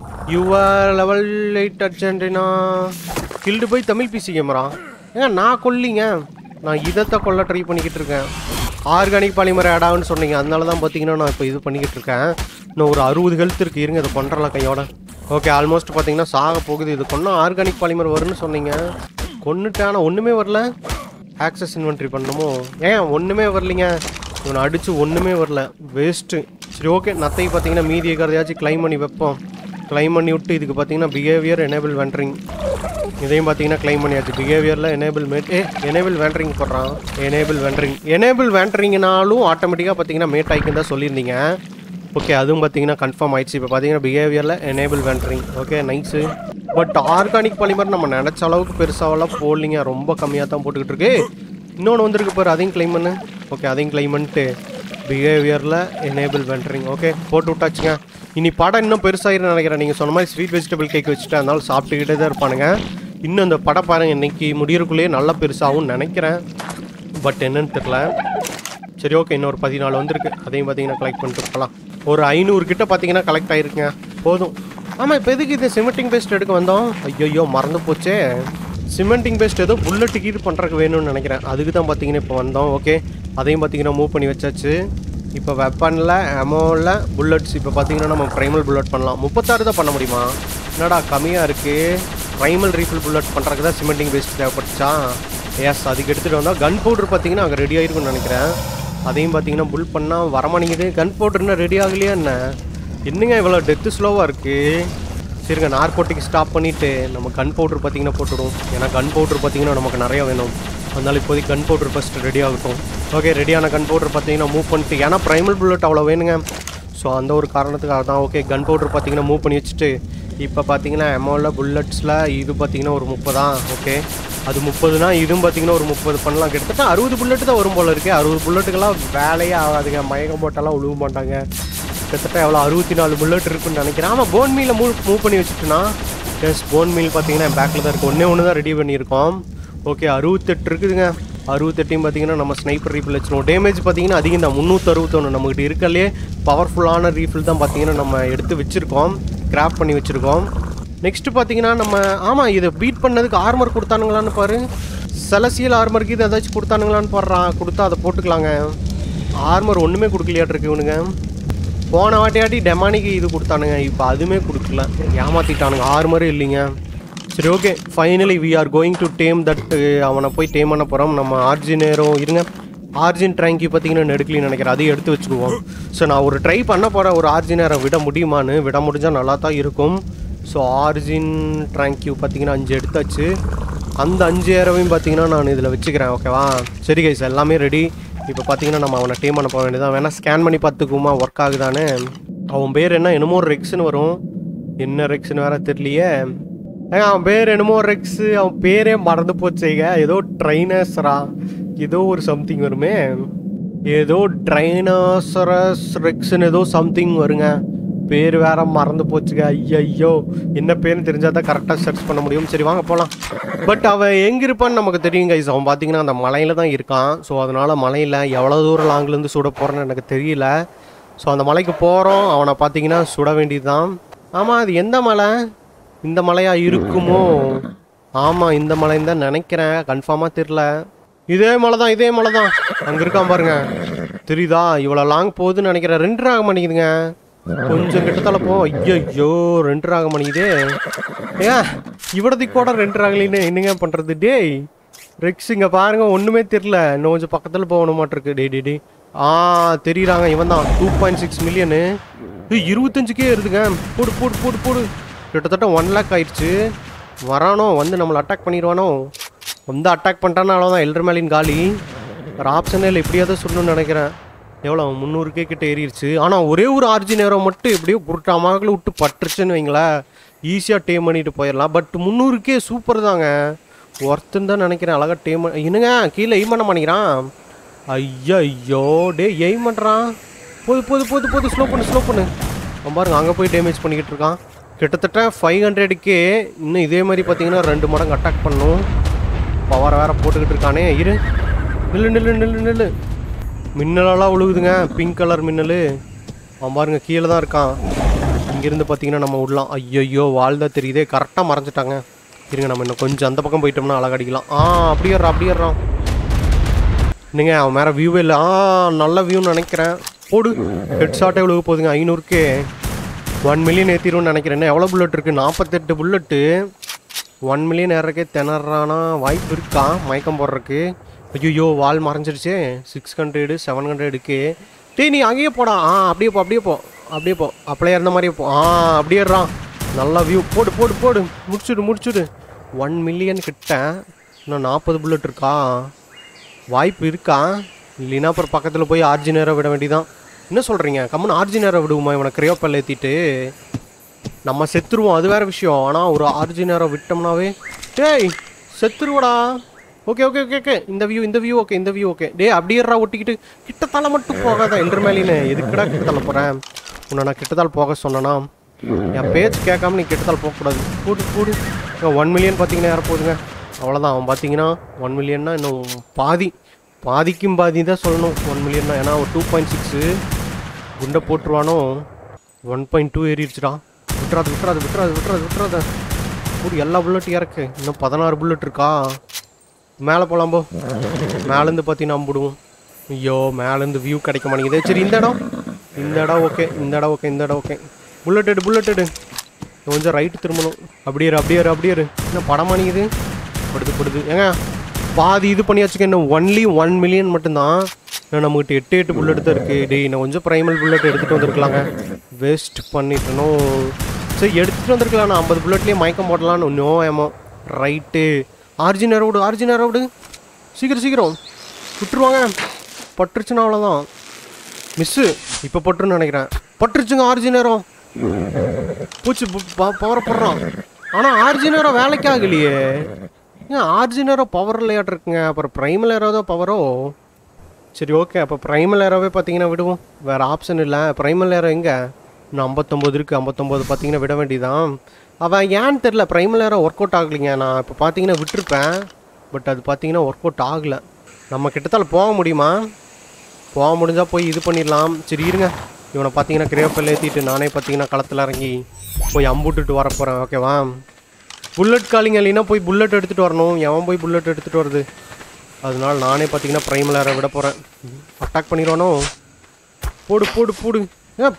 யுவர் லெவல் எயிட் அர்ஜென்டினா கில்டு போய் தமிழ் பிசி கேமரா ஏங்க நான் கொல்லிங்க நான் இதைத்தான் கொல்ல ட்ரை பண்ணிக்கிட்டு இருக்கேன் ஆர்கானிக் பாலிமர் ஆட் ஆகுன்னு சொன்னீங்க அதனால தான் பார்த்தீங்கன்னா நான் இப்போ இது பண்ணிக்கிட்டு இருக்கேன் இன்னும் ஒரு அறுபது ஹெல்த் இருக்குது இருங்க இதை பண்ணுறலாம் கையோட ஓகே ஆல்மோஸ்ட் பார்த்தீங்கன்னா சாக போகுது இது கொண்டா ஆர்கானிக் பாலிமர் வரும்னு சொன்னீங்க கொன்னுட்டேன் ஆனால் ஒன்றுமே வரல ஆக்சஸ் இன்வென்ட்ரி பண்ணணுமோ ஏன் ஒன்றுமே வரலைங்க இவனை அடித்து ஒன்றுமே வரல வேஸ்ட்டு சரி ஓகே நத்தை பார்த்தீங்கன்னா மீதி இருக்கிறதையாச்சும் க்ளைம் பண்ணி வைப்போம் க்ளைம் பண்ணி விட்டு இதுக்கு பார்த்தீங்கன்னா பிஹேவியர் எனேபிள் வென்ட்ரிங் இதையும் பார்த்தீங்கன்னா க்ளைம் பண்ணியாச்சு பிஹேவியரில் எனேபிள் மேட் ஏ எனேபிள் வேண்ட்ரிங் போடுறான் எனேபிள் வேண்ட்ரிங் எனேபிள் வேண்ட்ரிங்னாலும் ஆட்டோமேட்டிக்காக பார்த்தீங்கன்னா மேட் ஆயிக்குன்னு தான் சொல்லியிருந்தீங்க ஓகே அதுவும் பார்த்தீங்கன்னா கன்ஃபார்ம் ஆயிடுச்சு இப்போ பார்த்தீங்கன்னா பிஹேவியரில் enable wandering okay nice but organic polymer நம்ம நினச்ச அளவுக்கு பெருசாவெல்லாம் போடலிங்க ரொம்ப கம்மியாக தான் போட்டுக்கிட்டு இருக்கு இன்னொன்று வந்திருக்கு பாரு அதையும் க்ளைம் பண்ணு ஓகே அதையும் க்ளைம் பண்ணிட்டு பிஹேவியரில் எனேபிள் வென்ட்ரிங் ஓகே போட்டு விட்டாச்சுங்க இனி படம் இன்னும் பெருசாகிருன்னு நினைக்கிறேன் நீங்கள் சொன்ன மாதிரி ஸ்வீட் வெஜிடபிள் கேக் வச்சுட்டு அதனால சாப்பிட்டுக்கிட்டே தான் இருப்பானுங்க இன்னும் இந்த படம் பாருங்க இன்னைக்கு முடியறக்குள்ளேயே நல்லா பெருசாகும்னு நினைக்கிறேன் பட் என்னன்னு தெரில சரி ஓகே இன்னொரு பதினாலு வந்திருக்கு அதையும் பார்த்தீங்கன்னா கலெக்ட் பண்ணிட்டு போகலாம் ஒரு ஐநூறு கிட்ட பார்த்தீங்கன்னா கலெக்ட் ஆகிருக்குங்க போதும் ஆமாம் இப்போ எதுக்கு இது சிமெண்டிங் பேஸ்ட் எடுக்க வந்தோம் ஐயோ மறந்து போச்சே சிமெண்டிங் பேஸ்ட் ஏதோ புல்லட்டுக்கு இது பண்ணுறதுக்கு வேணும்னு நினைக்கிறேன் அதுக்கு தான் பார்த்தீங்கன்னா இப்போ வந்தோம் ஓகே அதையும் பார்த்தீங்கன்னா மூவ் பண்ணி வச்சாச்சு இப்போ வெப்பனில் அமோவில் புல்லட்ஸ் இப்போ பார்த்தீங்கன்னா நம்ம ப்ரைமல் புல்லட் பண்ணலாம் முப்பத்தாறு தான் பண்ண முடியுமா என்னடா கம்மியாக இருக்குது ப்ரைமல் ரீஃபில் புல்லட் பண்ணுறதுக்கு தான் சிமெண்டிங் பேஸ்ட் தேவைப்பட்டுச்சா எஸ் அதுக்கு எடுத்துகிட்டு வந்தால் கன் பவுடர் பார்த்தீங்கன்னா அங்கே ரெடி ஆயிருக்கும்னு நினைக்கிறேன் அதையும் பார்த்தீங்கன்னா புல் பண்ணால் வரமாட்டேங்குது கன் பவுடர் இன்னும் ரெடி ஆகலையா என்ன என்னங்க இவ்வளோ டெத்து ஸ்லோவாக இருக்குது சரிங்க நார்கோட்டிக் ஸ்டாப் பண்ணிவிட்டு நம்ம கன் பவுடர் பார்த்தீங்கன்னா போட்டுடுவோம் ஏன்னா கன் பவுடர் பார்த்தீங்கன்னா நமக்கு நிறைய வேணும் அதனால இப்போதைக்கு கன் பவுடர் ஃபஸ்ட் ரெடி ஆகட்டும் ஓகே ரெடியான கன் பவுடர் பார்த்தீங்கன்னா மூவ் பண்ணிட்டு ஏன்னா ப்ரைமல் புல்லட் அவ்வளோ வேணுங்க ஸோ அந்த ஒரு காரணத்துக்காக தான் ஓகே கன் பவுடர் பார்த்தீங்கன்னா மூவ் பண்ணி வச்சுட்டு இப்போ பார்த்தீங்கன்னா எமோவில் புல்லட்ஸில் இது பார்த்தீங்கன்னா ஒரு முப்பதா ஓகே அது முப்பதுனா இதுவும் பார்த்தீங்கன்னா ஒரு முப்பது பண்ணலாம் கிட்டத்தட்ட அறுபது புல்லட்டு தான் வரும் போல இருக்கு அறுபது புல்லட்டுக்கெல்லாம் வேலையே ஆகாதுங்க மயக்கம் போட்டாலாம் உழுவ மாட்டாங்க கிட்டத்தட்ட எவ்வளோ அறுபத்தி நாலு புல்லட் இருக்குன்னு நினைக்கிறேன் ஆமாம் போன் மீலை மூவ் மூவ் பண்ணி வச்சுட்டுனா எஸ் போன் மீல் பார்த்தீங்கன்னா என் பேக்கில் தான் இருக்குது ஒன்றே ஒன்று தான் ரெடி பண்ணியிருக்கோம் ஓகே அறுபத்தெட்டு இருக்குதுங்க அறுபத்தெட்டையும் பார்த்தீங்கன்னா நம்ம ஸ்னைப்பர் ரீஃபில் வச்சுருவோம் டேமேஜ் பார்த்தீங்கன்னா அதிகம் தான் முந்நூற்றி அறுபத்தொன்று நம்மகிட்ட இருக்கலே பவர்ஃபுல்லான ரீஃபில் தான் பார்த்தீங்கன்னா நம்ம எடுத்து வச்சுருக்கோம் கிராஃப்ட் பண்ணி வச்சுருக்கோம் நெக்ஸ்ட் பார்த்தீங்கன்னா நம்ம ஆமாம் இதை பீட் பண்ணதுக்கு ஆர்மர் கொடுத்தானுங்களான்னு பாரு செலசியல் ஆர்மருக்கு இது ஏதாச்சும் கொடுத்தானுங்களான்னு பாடுறான் கொடுத்தா அதை போட்டுக்கலாங்க ஆர்மர் ஒன்றுமே கொடுக்கலையாட்டிருக்கு இவனுங்க போன வாட்டியாட்டி டெமானிக்கு இது கொடுத்தானுங்க இப்போ அதுவுமே கொடுக்கல ஏமாத்திட்டானுங்க ஆர்மரே இல்லைங்க சரி okay finally we are going to tame that அவனை போய் டேம் பண்ண போகிறோம் நம்ம ஆர்ஜினேரோ இருங்க ஆர்ஜின் ட்ராங்கி பார்த்தீங்கன்னா நெடுக்கலின்னு நினைக்கிறேன் அதையும் எடுத்து வச்சுக்குவோம் ஸோ நான் ஒரு ட்ரை பண்ண போகிறேன் ஒரு ஆர்ஜினரை விட முடியுமான்னு விட முடிஞ்சால் நல்லா தான் இருக்கும் ஸோ ஆர்ஜின் ட்ராங்கியூ பார்த்தீங்கன்னா அஞ்சு எடுத்தாச்சு அந்த அஞ்சு ஏரவையும் பார்த்தீங்கன்னா நான் இதில் வச்சுக்கிறேன் ஓகேவா சரி கைஸ் எல்லாமே ரெடி இப்போ பார்த்தீங்கன்னா நம்ம அவனை டீம் பண்ண போக வேண்டியதான் வேணால் ஸ்கேன் பண்ணி பார்த்துக்குமா ஒர்க் ஆகுதானே அவன் பேர் என்ன என்னமோ ஒரு ரெக்ஸ்னு வரும் என்ன ரெக்ஸ்னு வேற தெரியலையே ஏங்க அவன் பேர் என்னமோ ரெக்ஸ் அவன் பேரே மறந்து போச்சேங்க ஏதோ ட்ரைனர்ஸ்ரா ஏதோ ஒரு சம்திங் வருமே ஏதோ ட்ரைனோசரஸ் ரெக்ஸ்னு ஏதோ சம்திங் வருங்க பேர் வேற மறந்து போச்சுங்க ஐயோ என்ன பேர்னு தெரிஞ்சால் தான் கரெக்டாக சர்ச் பண்ண முடியும் சரி வாங்க போகலாம் பட் அவன் எங்கே இருப்பான்னு நமக்கு தெரியும் கைஸ் அவன் பார்த்தீங்கன்னா அந்த மலையில் தான் இருக்கான் ஸோ அதனால் மலையில் எவ்வளோ தூரம் லாங்லேருந்து சுட போகிறேன்னு எனக்கு தெரியல ஸோ அந்த மலைக்கு போகிறோம் அவனை பார்த்தீங்கன்னா சுட வேண்டியது தான் ஆமாம் அது எந்த மலை இந்த மலையா இருக்குமோ ஆமாம் இந்த மலைன்னு தான் நினைக்கிறேன் கன்ஃபார்மாக தெரில இதே மலை தான் இதே மலை தான் அங்கே இருக்கான் பாருங்க தெரியுதா இவ்வளோ லாங் போகுதுன்னு நினைக்கிறேன் ரெண்டு ஆக மாட்டேங்குதுங்க கொஞ்சம் கிட்டத்தால போ ஐயோ ரெண்டு ஆக மாட்டேங்குது ஏன் இவ்வளோத்துக்கு கூட ரெண்டு ஆகலின்னு என்னங்க பண்ணுறது டேய் ரெக்ஸ் இங்கே பாருங்க ஒன்றுமே தெரில இன்னும் கொஞ்சம் பக்கத்தில் போகணும் மாட்டிருக்கு டே டே டே ஆ தெரியுறாங்க இவன் தான் டூ பாயிண்ட் சிக்ஸ் மில்லியனு இருபத்தஞ்சுக்கே இருக்குங்க போடு போடு போடு போடு கிட்டத்தட்ட ஒன் லேக் ஆயிடுச்சு வரானோ வந்து நம்மளை அட்டாக் பண்ணிடுவானோ வந்து அட்டாக் பண்ணிட்டானா அவ்வளோதான் எல்டர் மேலின் காலி வேறு ஆப்ஷனே இல்லை இப்படியாவது சொல்லணும்னு நினைக்கிறேன் எவ்வளோ முந்நூறுக்கே கிட்ட ஏறிடுச்சு ஆனால் ஒரே ஒரு ஆர்ஜி நேரம் மட்டும் எப்படியோ புருட்டாமாக விட்டு பட்டுருச்சுன்னு வைங்களேன் ஈஸியாக டேம் பண்ணிட்டு போயிடலாம் பட் முந்நூறுக்கே சூப்பர் தாங்க ஒர்த்துன்னு தான் நினைக்கிறேன் அழகாக டேம் என்னங்க கீழே எய்ம் பண்ண மாட்டேங்கிறான் ஐயா ஐயோ டே எய்ம் பண்ணுறான் போது போது போது போது ஸ்லோ பண்ணு ஸ்லோ பண்ணு அவன் பாருங்க அங்கே போய் டேமேஜ் பண்ணிக்கிட்டு இருக்கான் கிட்டத்தட்ட ஃபைவ் ஹண்ட்ரடுக்கே இன்னும் இதே மாதிரி பார்த்தீங்கன்னா ரெண்டு மடங்கு அட்டாக் பண்ணும் பவர் வேற போட்டுக்கிட்டு இருக்கானே இரு நில்லு நில்லு நில்லு நில்லு மின்னலெல்லாம் விழுகுதுங்க பிங்க் கலர் மின்னல் அவன் பாருங்க கீழே தான் இருக்கான் இங்கேருந்து பார்த்தீங்கன்னா நம்ம விடலாம் ஐயோ வாழ்தா தெரியுதே கரெக்டாக மறைஞ்சிட்டாங்க இருங்க நம்ம இன்னும் கொஞ்சம் அந்த பக்கம் போயிட்டோம்னா அழகடிக்கலாம் ஆ அப்படியே ஏறான், அப்படியே ஏறான். என்னங்க அவன் மேலே வியூவே இல்லை ஆ நல்ல வியூன்னு நினைக்கிறேன் போடு ஹெட் ஷாட்டே விழுக போகுதுங்க ஐநூறுக்கே ஒன் மில்லியன் ஏற்றிடும்னு நினைக்கிறேன் என்ன எவ்வளோ புல்லட் இருக்குது நாற்பத்தெட்டு புல்லட்டு ஒன் மில்லியன் ஏறக்கே திணறானா வாய்ப்பு இருக்கா மயக்கம் போடுறதுக்கு ஐயோ வால் மறைஞ்சிருச்சே சிக்ஸ் ஹண்ட்ரடு செவன் ஹண்ட்ரடுக்கு டேய் நீ அங்கேயே போடா ஆ அப்படியே போ அப்படியே போ அப்படியே போ அப்படியே இருந்த மாதிரியே போ ஆ அப்படியே ஏறான் நல்லா வியூ போடு போடு போடு முடிச்சுடு முடிச்சுடு ஒன் மில்லியன் கிட்ட இன்னும் நாற்பது புல்லட் இருக்கா வாய்ப்பு இருக்கா இல்லைன்னா அப்புறம் பக்கத்தில் போய் ஆர்ஜி நேரம் விட வேண்டியதான் என்ன சொல்கிறீங்க கம்முன்னு ஆர்ஜி நேரம் விடுவோமா இவனை கிரையோப்பல் ஏற்றிட்டு நம்ம செத்துருவோம் அது வேற விஷயம் ஆனால் ஒரு ஆர்ஜி நேரம் விட்டோம்னாவே டேய் செத்துருவடா ஓகே ஓகே ஓகே ஓகே இந்த வியூ இந்த வியூ ஓகே இந்த வியூ ஓகே டேய் அப்படியேறா ஒட்டிக்கிட்டு கிட்டத்தால மட்டும் போகாத எல்டர் மேலின்னு எதுக்குடா கிட்டத்தால போகிறேன் உன்னை நான் கிட்டத்தால் போக சொன்னேனா என் பேச்சு கேட்காம நீ கிட்டத்தால் போகக்கூடாது போடு போடு ஒன் மில்லியன் பார்த்தீங்கன்னா யாரை போகுதுங்க அவ்வளோதான் அவன் பார்த்தீங்கன்னா ஒன் மில்லியன்னா இன்னும் பாதி பாதிக்கும் பாதி தான் சொல்லணும் ஒன் மில்லியன்னா ஏன்னா ஒரு டூ பாயிண்ட் சிக்ஸு குண்டை போட்டுருவானோ ஒன் பாயிண்ட் டூ ஏறிடுச்சுடா விட்டுறாது விட்டுறாது விட்டுறாது விட்டுறாது விட்டுறாது ஒரு எல்லா புல்லட்டும் இறக்கு இன்னும் பதினாறு புல்லட் இருக்கா மேலே போகலாம் போ மேலேருந்து பார்த்தீங்கன்னா அம்பிடுவோம் ஐயோ மேலேருந்து வியூ கிடைக்க மாட்டேங்குது சரி இந்த இடம் இந்த இடம் ஓகே இந்த இடம் ஓகே இந்த இடம் ஓகே புல்லட் எடு புல்லட் எடு கொஞ்சம் ரைட்டு திரும்பணும் அப்படியே இரு, அப்படியே இரு, அப்படியே இரு. என்ன படம் மாணிக்குது படுது படுது ஏங்க பாதி இது பண்ணியாச்சுக்க இன்னும் ஒன்லி ஒன் மில்லியன் மட்டும்தான் இன்னும் நம்மகிட்ட எட்டு எட்டு புல்லட் தான் இருக்குது டேய் நான் கொஞ்சம் ப்ரைமல் புல்லட் எடுத்துகிட்டு வந்திருக்கலாங்க வேஸ்ட் பண்ணிட்டனும் சரி எடுத்துகிட்டு வந்திருக்கலாம் நான் ஐம்பது புல்லட்லேயே மயக்கம் போடலான்னு நோ ஏமோ ரைட்டு ஆர்ஜினர் விடு ஆர்ஜினர் விடு சீக்கிரம் சீக்கிரம் விட்டுருவாங்க பட்டுருச்சுன்னா அவ்வளோதான் மிஸ்ஸு இப்போ பட்டுருன்னு நினைக்கிறேன் பட்டுருச்சுங்க ஆர்ஜி நேரம் பூச்சி பவரை போடுறான் ஆனால் ஆர்ஜி நேரம் வேலைக்கு ஆகலையே ஏன் ஆர்ஜி நேரம் பவர் இல்லையாட்டு இருக்குங்க அப்புறம் ப்ரைமல் ஏரோ தான் பவரோ சரி ஓகே அப்போ ப்ரைமல் ஏரோவே பார்த்தீங்கன்னா விடுவோம் வேறு ஆப்ஷன் இல்லை ப்ரைமல் ஏரோ எங்கே இன்னும் ஐம்பத்தொம்போது இருக்குது ஐம்பத்தொம்போது பார்த்தீங்கன்னா விட வேண்டியதான் அவன் ஏன்னு தெரில ப்ரைமல் ஏரோ ஒர்க் அவுட் ஆகலைங்க நான் இப்போ பார்த்தீங்கன்னா விட்டுருப்பேன் பட் அது பார்த்தீங்கன்னா ஒர்க் அவுட் ஆகலை நம்ம கிட்டத்தால போக முடியுமா போக முடிஞ்சால் போய் இது பண்ணிடலாம் சரி இருங்க இவனை பார்த்தீங்கன்னா கிரேப்பல் ஏற்றிட்டு நானே பார்த்தீங்கன்னா களத்தில் இறங்கி போய் அம்புட்டுட்டு வர போகிறேன் ஓகேவா புல்லட் காலிங் இல்லைன்னா போய் புல்லட் எடுத்துகிட்டு வரணும் எவன் போய் புல்லட் எடுத்துகிட்டு வருது அதனால நானே பார்த்தீங்கன்னா ப்ரைமல் ஏற விட போகிறேன் அட்டாக் பண்ணிடுவானோ போடு போடு போடு ஏன்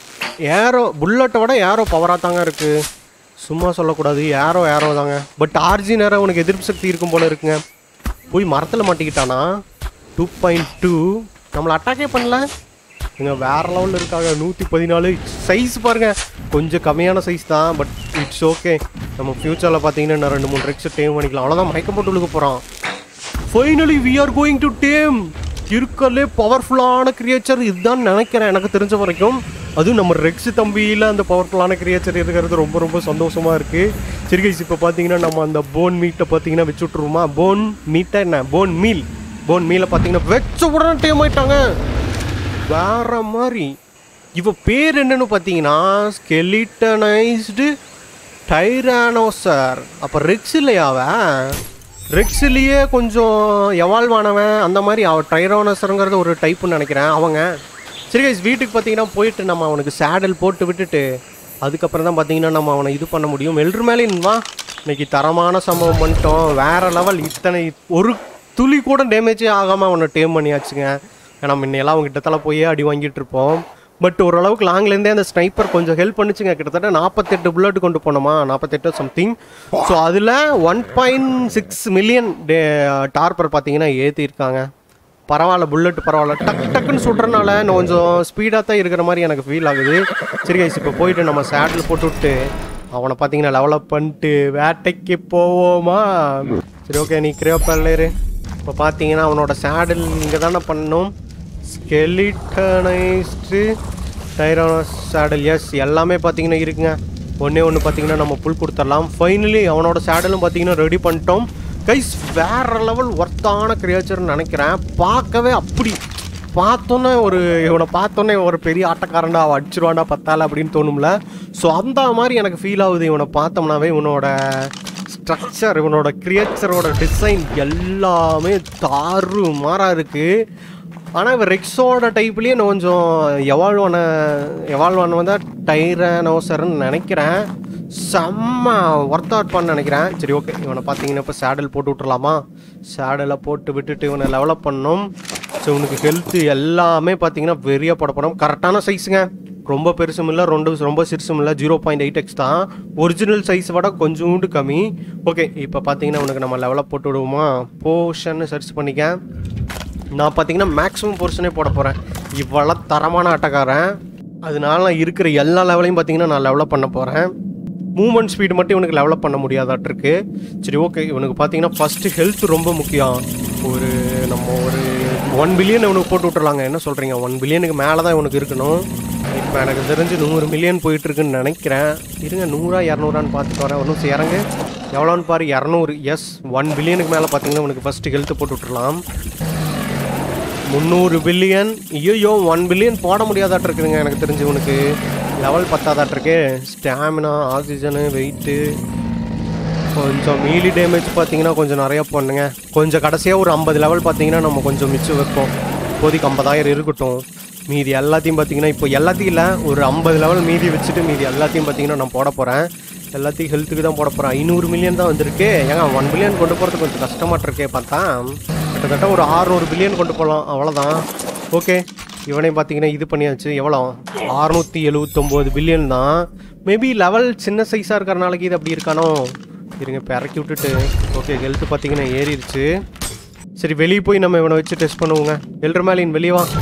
ஏரோ புல்லட்டை விட ஏரோ பவராக தாங்க இருக்குது சும்மா சொல்லக்கூடாது ஏரோ ஏரோ தாங்க பட் ஆர்ஜி நேரம் உனக்கு எதிர்ப்பு சக்தி இருக்கும் போல இருக்குங்க போய் மரத்தில் மாட்டிக்கிட்டானா டூ பாயிண்ட் டூ நம்மளை அட்டாக்கே பண்ணல இங்கே வேற லெவலில் இருக்காங்க நூற்றி பதினாலு சைஸ் பாருங்க கொஞ்சம் கம்மியான சைஸ் தான் பட் இட்ஸ் ஓகே நம்ம ஃப்யூச்சரில் பார்த்தீங்கன்னா நான் ரெண்டு மூணு ரெக்ஸ் டேம் பண்ணிக்கலாம் அவ்வளோதான் மயக்கம் போட்டு விழுக போகிறான் finally we are going to tame இருக்கலே பவர்ஃபுல்லான கிரியேச்சர் இதுதான் நினைக்கிறேன் எனக்கு தெரிஞ்ச வரைக்கும் அதுவும் நம்ம ரெக்ஸ் தம்பியில் அந்த பவர்ஃபுல்லான கிரியேச்சர் இருக்கிறது ரொம்ப ரொம்ப சந்தோஷமாக இருக்குது சரி கைஸ் இப்போ பார்த்தீங்கன்னா நம்ம அந்த போன் மீட்டை பார்த்தீங்கன்னா வச்சு விட்ருவோமா போன் மீட்டை என்ன போன் மீல் போன் மீலை பார்த்தீங்கன்னா வச்ச உடனே டேம் ஆயிட்டாங்க வேற மாதிரி இவ பேர் என்னன்னு பார்த்தீங்கன்னா ஸ்கெலிட்டனைஸ்டு டைரானோசர் அப்போ ரெக்ஸ் இல்லையா அவன் ரெக்ஸ்லேயே கொஞ்சம் எவால்வ் ஆனவன் அந்த மாதிரி அவன் டைரானோசருங்கிறது ஒரு டைப்புன்னு நினைக்கிறேன் அவங்க சரி கைஸ் வீட்டுக்கு பார்த்தீங்கன்னா போயிட்டு நம்ம அவனுக்கு சேடல் போட்டு விட்டுட்டு அதுக்கப்புறம் தான் பார்த்தீங்கன்னா நம்ம அவனை இது பண்ண முடியும் எல்ரு மேலேயும் வா இன்னைக்கு தரமான சம்பவம் பண்ணிட்டோம் வேற லெவல் இத்தனை ஒரு துளி கூட டேமேஜே ஆகாமல் அவனை டேம் பண்ணியாச்சுங்க ஏன்னா முன்னையெல்லாம் அவங்க கிட்டத்தல போய் அடி வாங்கிட்டு இருப்போம் பட் ஓரளவுக்கு லாங்லேருந்தே அந்த ஸ்னைப்பர் கொஞ்சம் ஹெல்ப் பண்ணுச்சுங்க கிட்டத்தட்ட நாற்பத்தெட்டு புல்லட் கொண்டு போனோமா நாற்பத்தெட்டு சம்திங் ஸோ அதில் one point six million the torpor பார்த்தீங்கன்னா ஏற்றிருக்காங்க பரவாயில்ல புல்லட் பரவாயில்ல டக் டக்குன்னு சுடுறனால இன்னும் கொஞ்சம் ஸ்பீடாக தான் இருக்கிற மாதிரி எனக்கு ஃபீல் ஆகுது சரி கைஸ் இப்போ போயிட்டு நம்ம சேட்டில் போட்டு விட்டு அவனை பார்த்தீங்கன்னா டெவலப் பண்ணிட்டு வேட்டைக்கு போவோமா சரி ஓகே நீ கிரேப்பல்லேரு இப்போ பார்த்தீங்கன்னா அவனோட சேடல் இங்கே தானே பண்ணணும் ஸ்கெலிட்டனைஸ்டு டைரானஸ் சேடல் எஸ் எல்லாமே பார்த்தீங்கன்னா இருக்குங்க ஒன்றே ஒன்று பார்த்தீங்கன்னா நம்ம புல் கொடுத்துடலாம் ஃபைனலி அவனோட சேடலும் பார்த்தீங்கன்னா ரெடி பண்ணிட்டோம் கைஸ் வேற லெவல் ஒர்த்தான கிரியேச்சர்னு நினைக்கிறேன் பார்க்கவே அப்படி பார்த்தோன்னே ஒரு இவனை பார்த்தோன்னே ஒரு பெரிய ஆட்டக்காரன்டா அவன் அடிச்சிருவான்டா பத்தால அப்படின்னு தோணும்ல ஸோ அந்த மாதிரி எனக்கு ஃபீல் ஆகுது இவனை பார்த்தோம்னாவே இவனோட ஸ்ட்ரக்சர் இவனோட கிரியேச்சரோட டிசைன் எல்லாமே தாறு மாறா இருக்கு ஆனால் இவன் ரெக்ஸோட டைப்லேயே நான் கொஞ்சம் எவால்வான எவால்வான வந்து டைரனோசர்னு நினைக்கிறேன் செம்ம ஒர்க் அவுட் பண்ண நினைக்கிறேன் சரி ஓகே இவனை பார்த்தீங்கன்னா இப்போ சேடல் போட்டு விட்டுறலாமா சேடலை போட்டு விட்டுட்டு இவனை லெவலப் பண்ணோம் ஸோ இவனுக்கு ஹெல்த்து எல்லாமே பார்த்தீங்கன்னா வெறிய போட போகிறோம் கரெக்டான சைஸுங்க ரொம்ப பெருசும் இல்லை ரொம்ப ரொம்ப சிறுசும் இல்லை ஜீரோ பாயிண்ட் எயிட் எக்ஸ் தான் ஒரிஜினல் சைஸ் விட கொஞ்சோண்டு கம்மி ஓகே இப்போ பார்த்தீங்கன்னா உனக்கு நம்ம லெவலப் போட்டு விடுவோமா போர்ஷன்னு சர்ச் பண்ணிக்க நான் பார்த்தீங்கன்னா மேக்ஸிமம் போர்ஷனே போட போகிறேன் இவ்வளோ தரமான ஆட்டக்காரன் அதனால நான் இருக்கிற எல்லா லெவலையும் பார்த்தீங்கன்னா நான் லெவலப் பண்ண போகிறேன் மூவ்மெண்ட் ஸ்பீடு மட்டும் இவனுக்கு லெவலப் பண்ண முடியாதாட்டிருக்கு சரி ஓகே இவனுக்கு பார்த்தீங்கன்னா ஃபஸ்ட்டு ஹெல்த் ரொம்ப முக்கியம் ஒரு நம்ம ஒரு ஒன் பில்லியன் இவனுக்கு போட்டு விட்டுறலாங்க என்ன சொல்கிறீங்க ஒன் பில்லியனுக்கு மேலே தான் இவனுக்கு இருக்கணும் இப்போ எனக்கு தெரிஞ்சு நூறு மில்லியன் போயிட்டுருக்குன்னு நினைக்கிறேன் இருங்க நூறா இரநூறான்னு பார்த்துட்டு வரேன் ஒன்றும் இறங்கு எவ்வளோன்னு பாரு இரநூறு எஸ் ஒன் பில்லியனுக்கு மேலே பார்த்தீங்கன்னா உனக்கு ஃபஸ்ட்டு ஹெல்த் போட்டு விட்டுறலாம் முந்நூறு பில்லியன் ஐயோ ஒன் பில்லியன் போட முடியாதாட்டு இருக்குதுங்க எனக்கு தெரிஞ்சு உனக்கு லெவல் பத்தாதாட்டு இருக்கு ஸ்டாமினா ஆக்சிஜனு வெயிட்டு கொஞ்சம் மீலி டேமேஜ் பார்த்தீங்கன்னா கொஞ்சம் நிறைய பண்ணுங்க கொஞ்சம் கடைசியாக ஒரு ஐம்பது லெவல் பார்த்தீங்கன்னா நம்ம கொஞ்சம் மிச்சம் வைப்போம் இப்போதைக்கு ஐம்பதாயிரம் இருக்கட்டும் மீதி எல்லாத்தையும் பார்த்தீங்கன்னா இப்போ எல்லாத்தையும் இல்லை ஒரு ஐம்பது லெவல் மீதி வச்சுட்டு மீதி எல்லாத்தையும் பார்த்தீங்கன்னா நான் போட போகிறேன் எல்லாத்தையும் ஹெல்த்துக்கு தான் போட போகிறேன் ஐநூறு மில்லியன் தான் வந்திருக்கு ஏங்க ஒன் பில்லியன் கொண்டு போகிறது கொஞ்சம் கஷ்டமாட்டு இருக்கே பார்த்தா கிட்டத்தட்ட ஒரு 600 பில்லியன் கொண்டு போகலாம் அவ்வளோதான் ஓகே இவனையும் பார்த்தீங்கன்னா இது பண்ணியாச்சு எவ்வளோ அறுநூற்றி எழுவத்தொம்போது பில்லியன் தான் மேபி லெவல் சின்ன சைஸாக இருக்கிற நாளைக்கு இது அப்படி இருக்கானோ இருங்க இப்போ இறக்கி விட்டுட்டு ஓகே ஹெல்த் பார்த்தீங்கன்னா ஏறிடுச்சு சரி வெளியே போய் நம்ம இவனை வச்சு டெஸ்ட் பண்ணுவோங்க எல்ற மேலின் வெளியே வா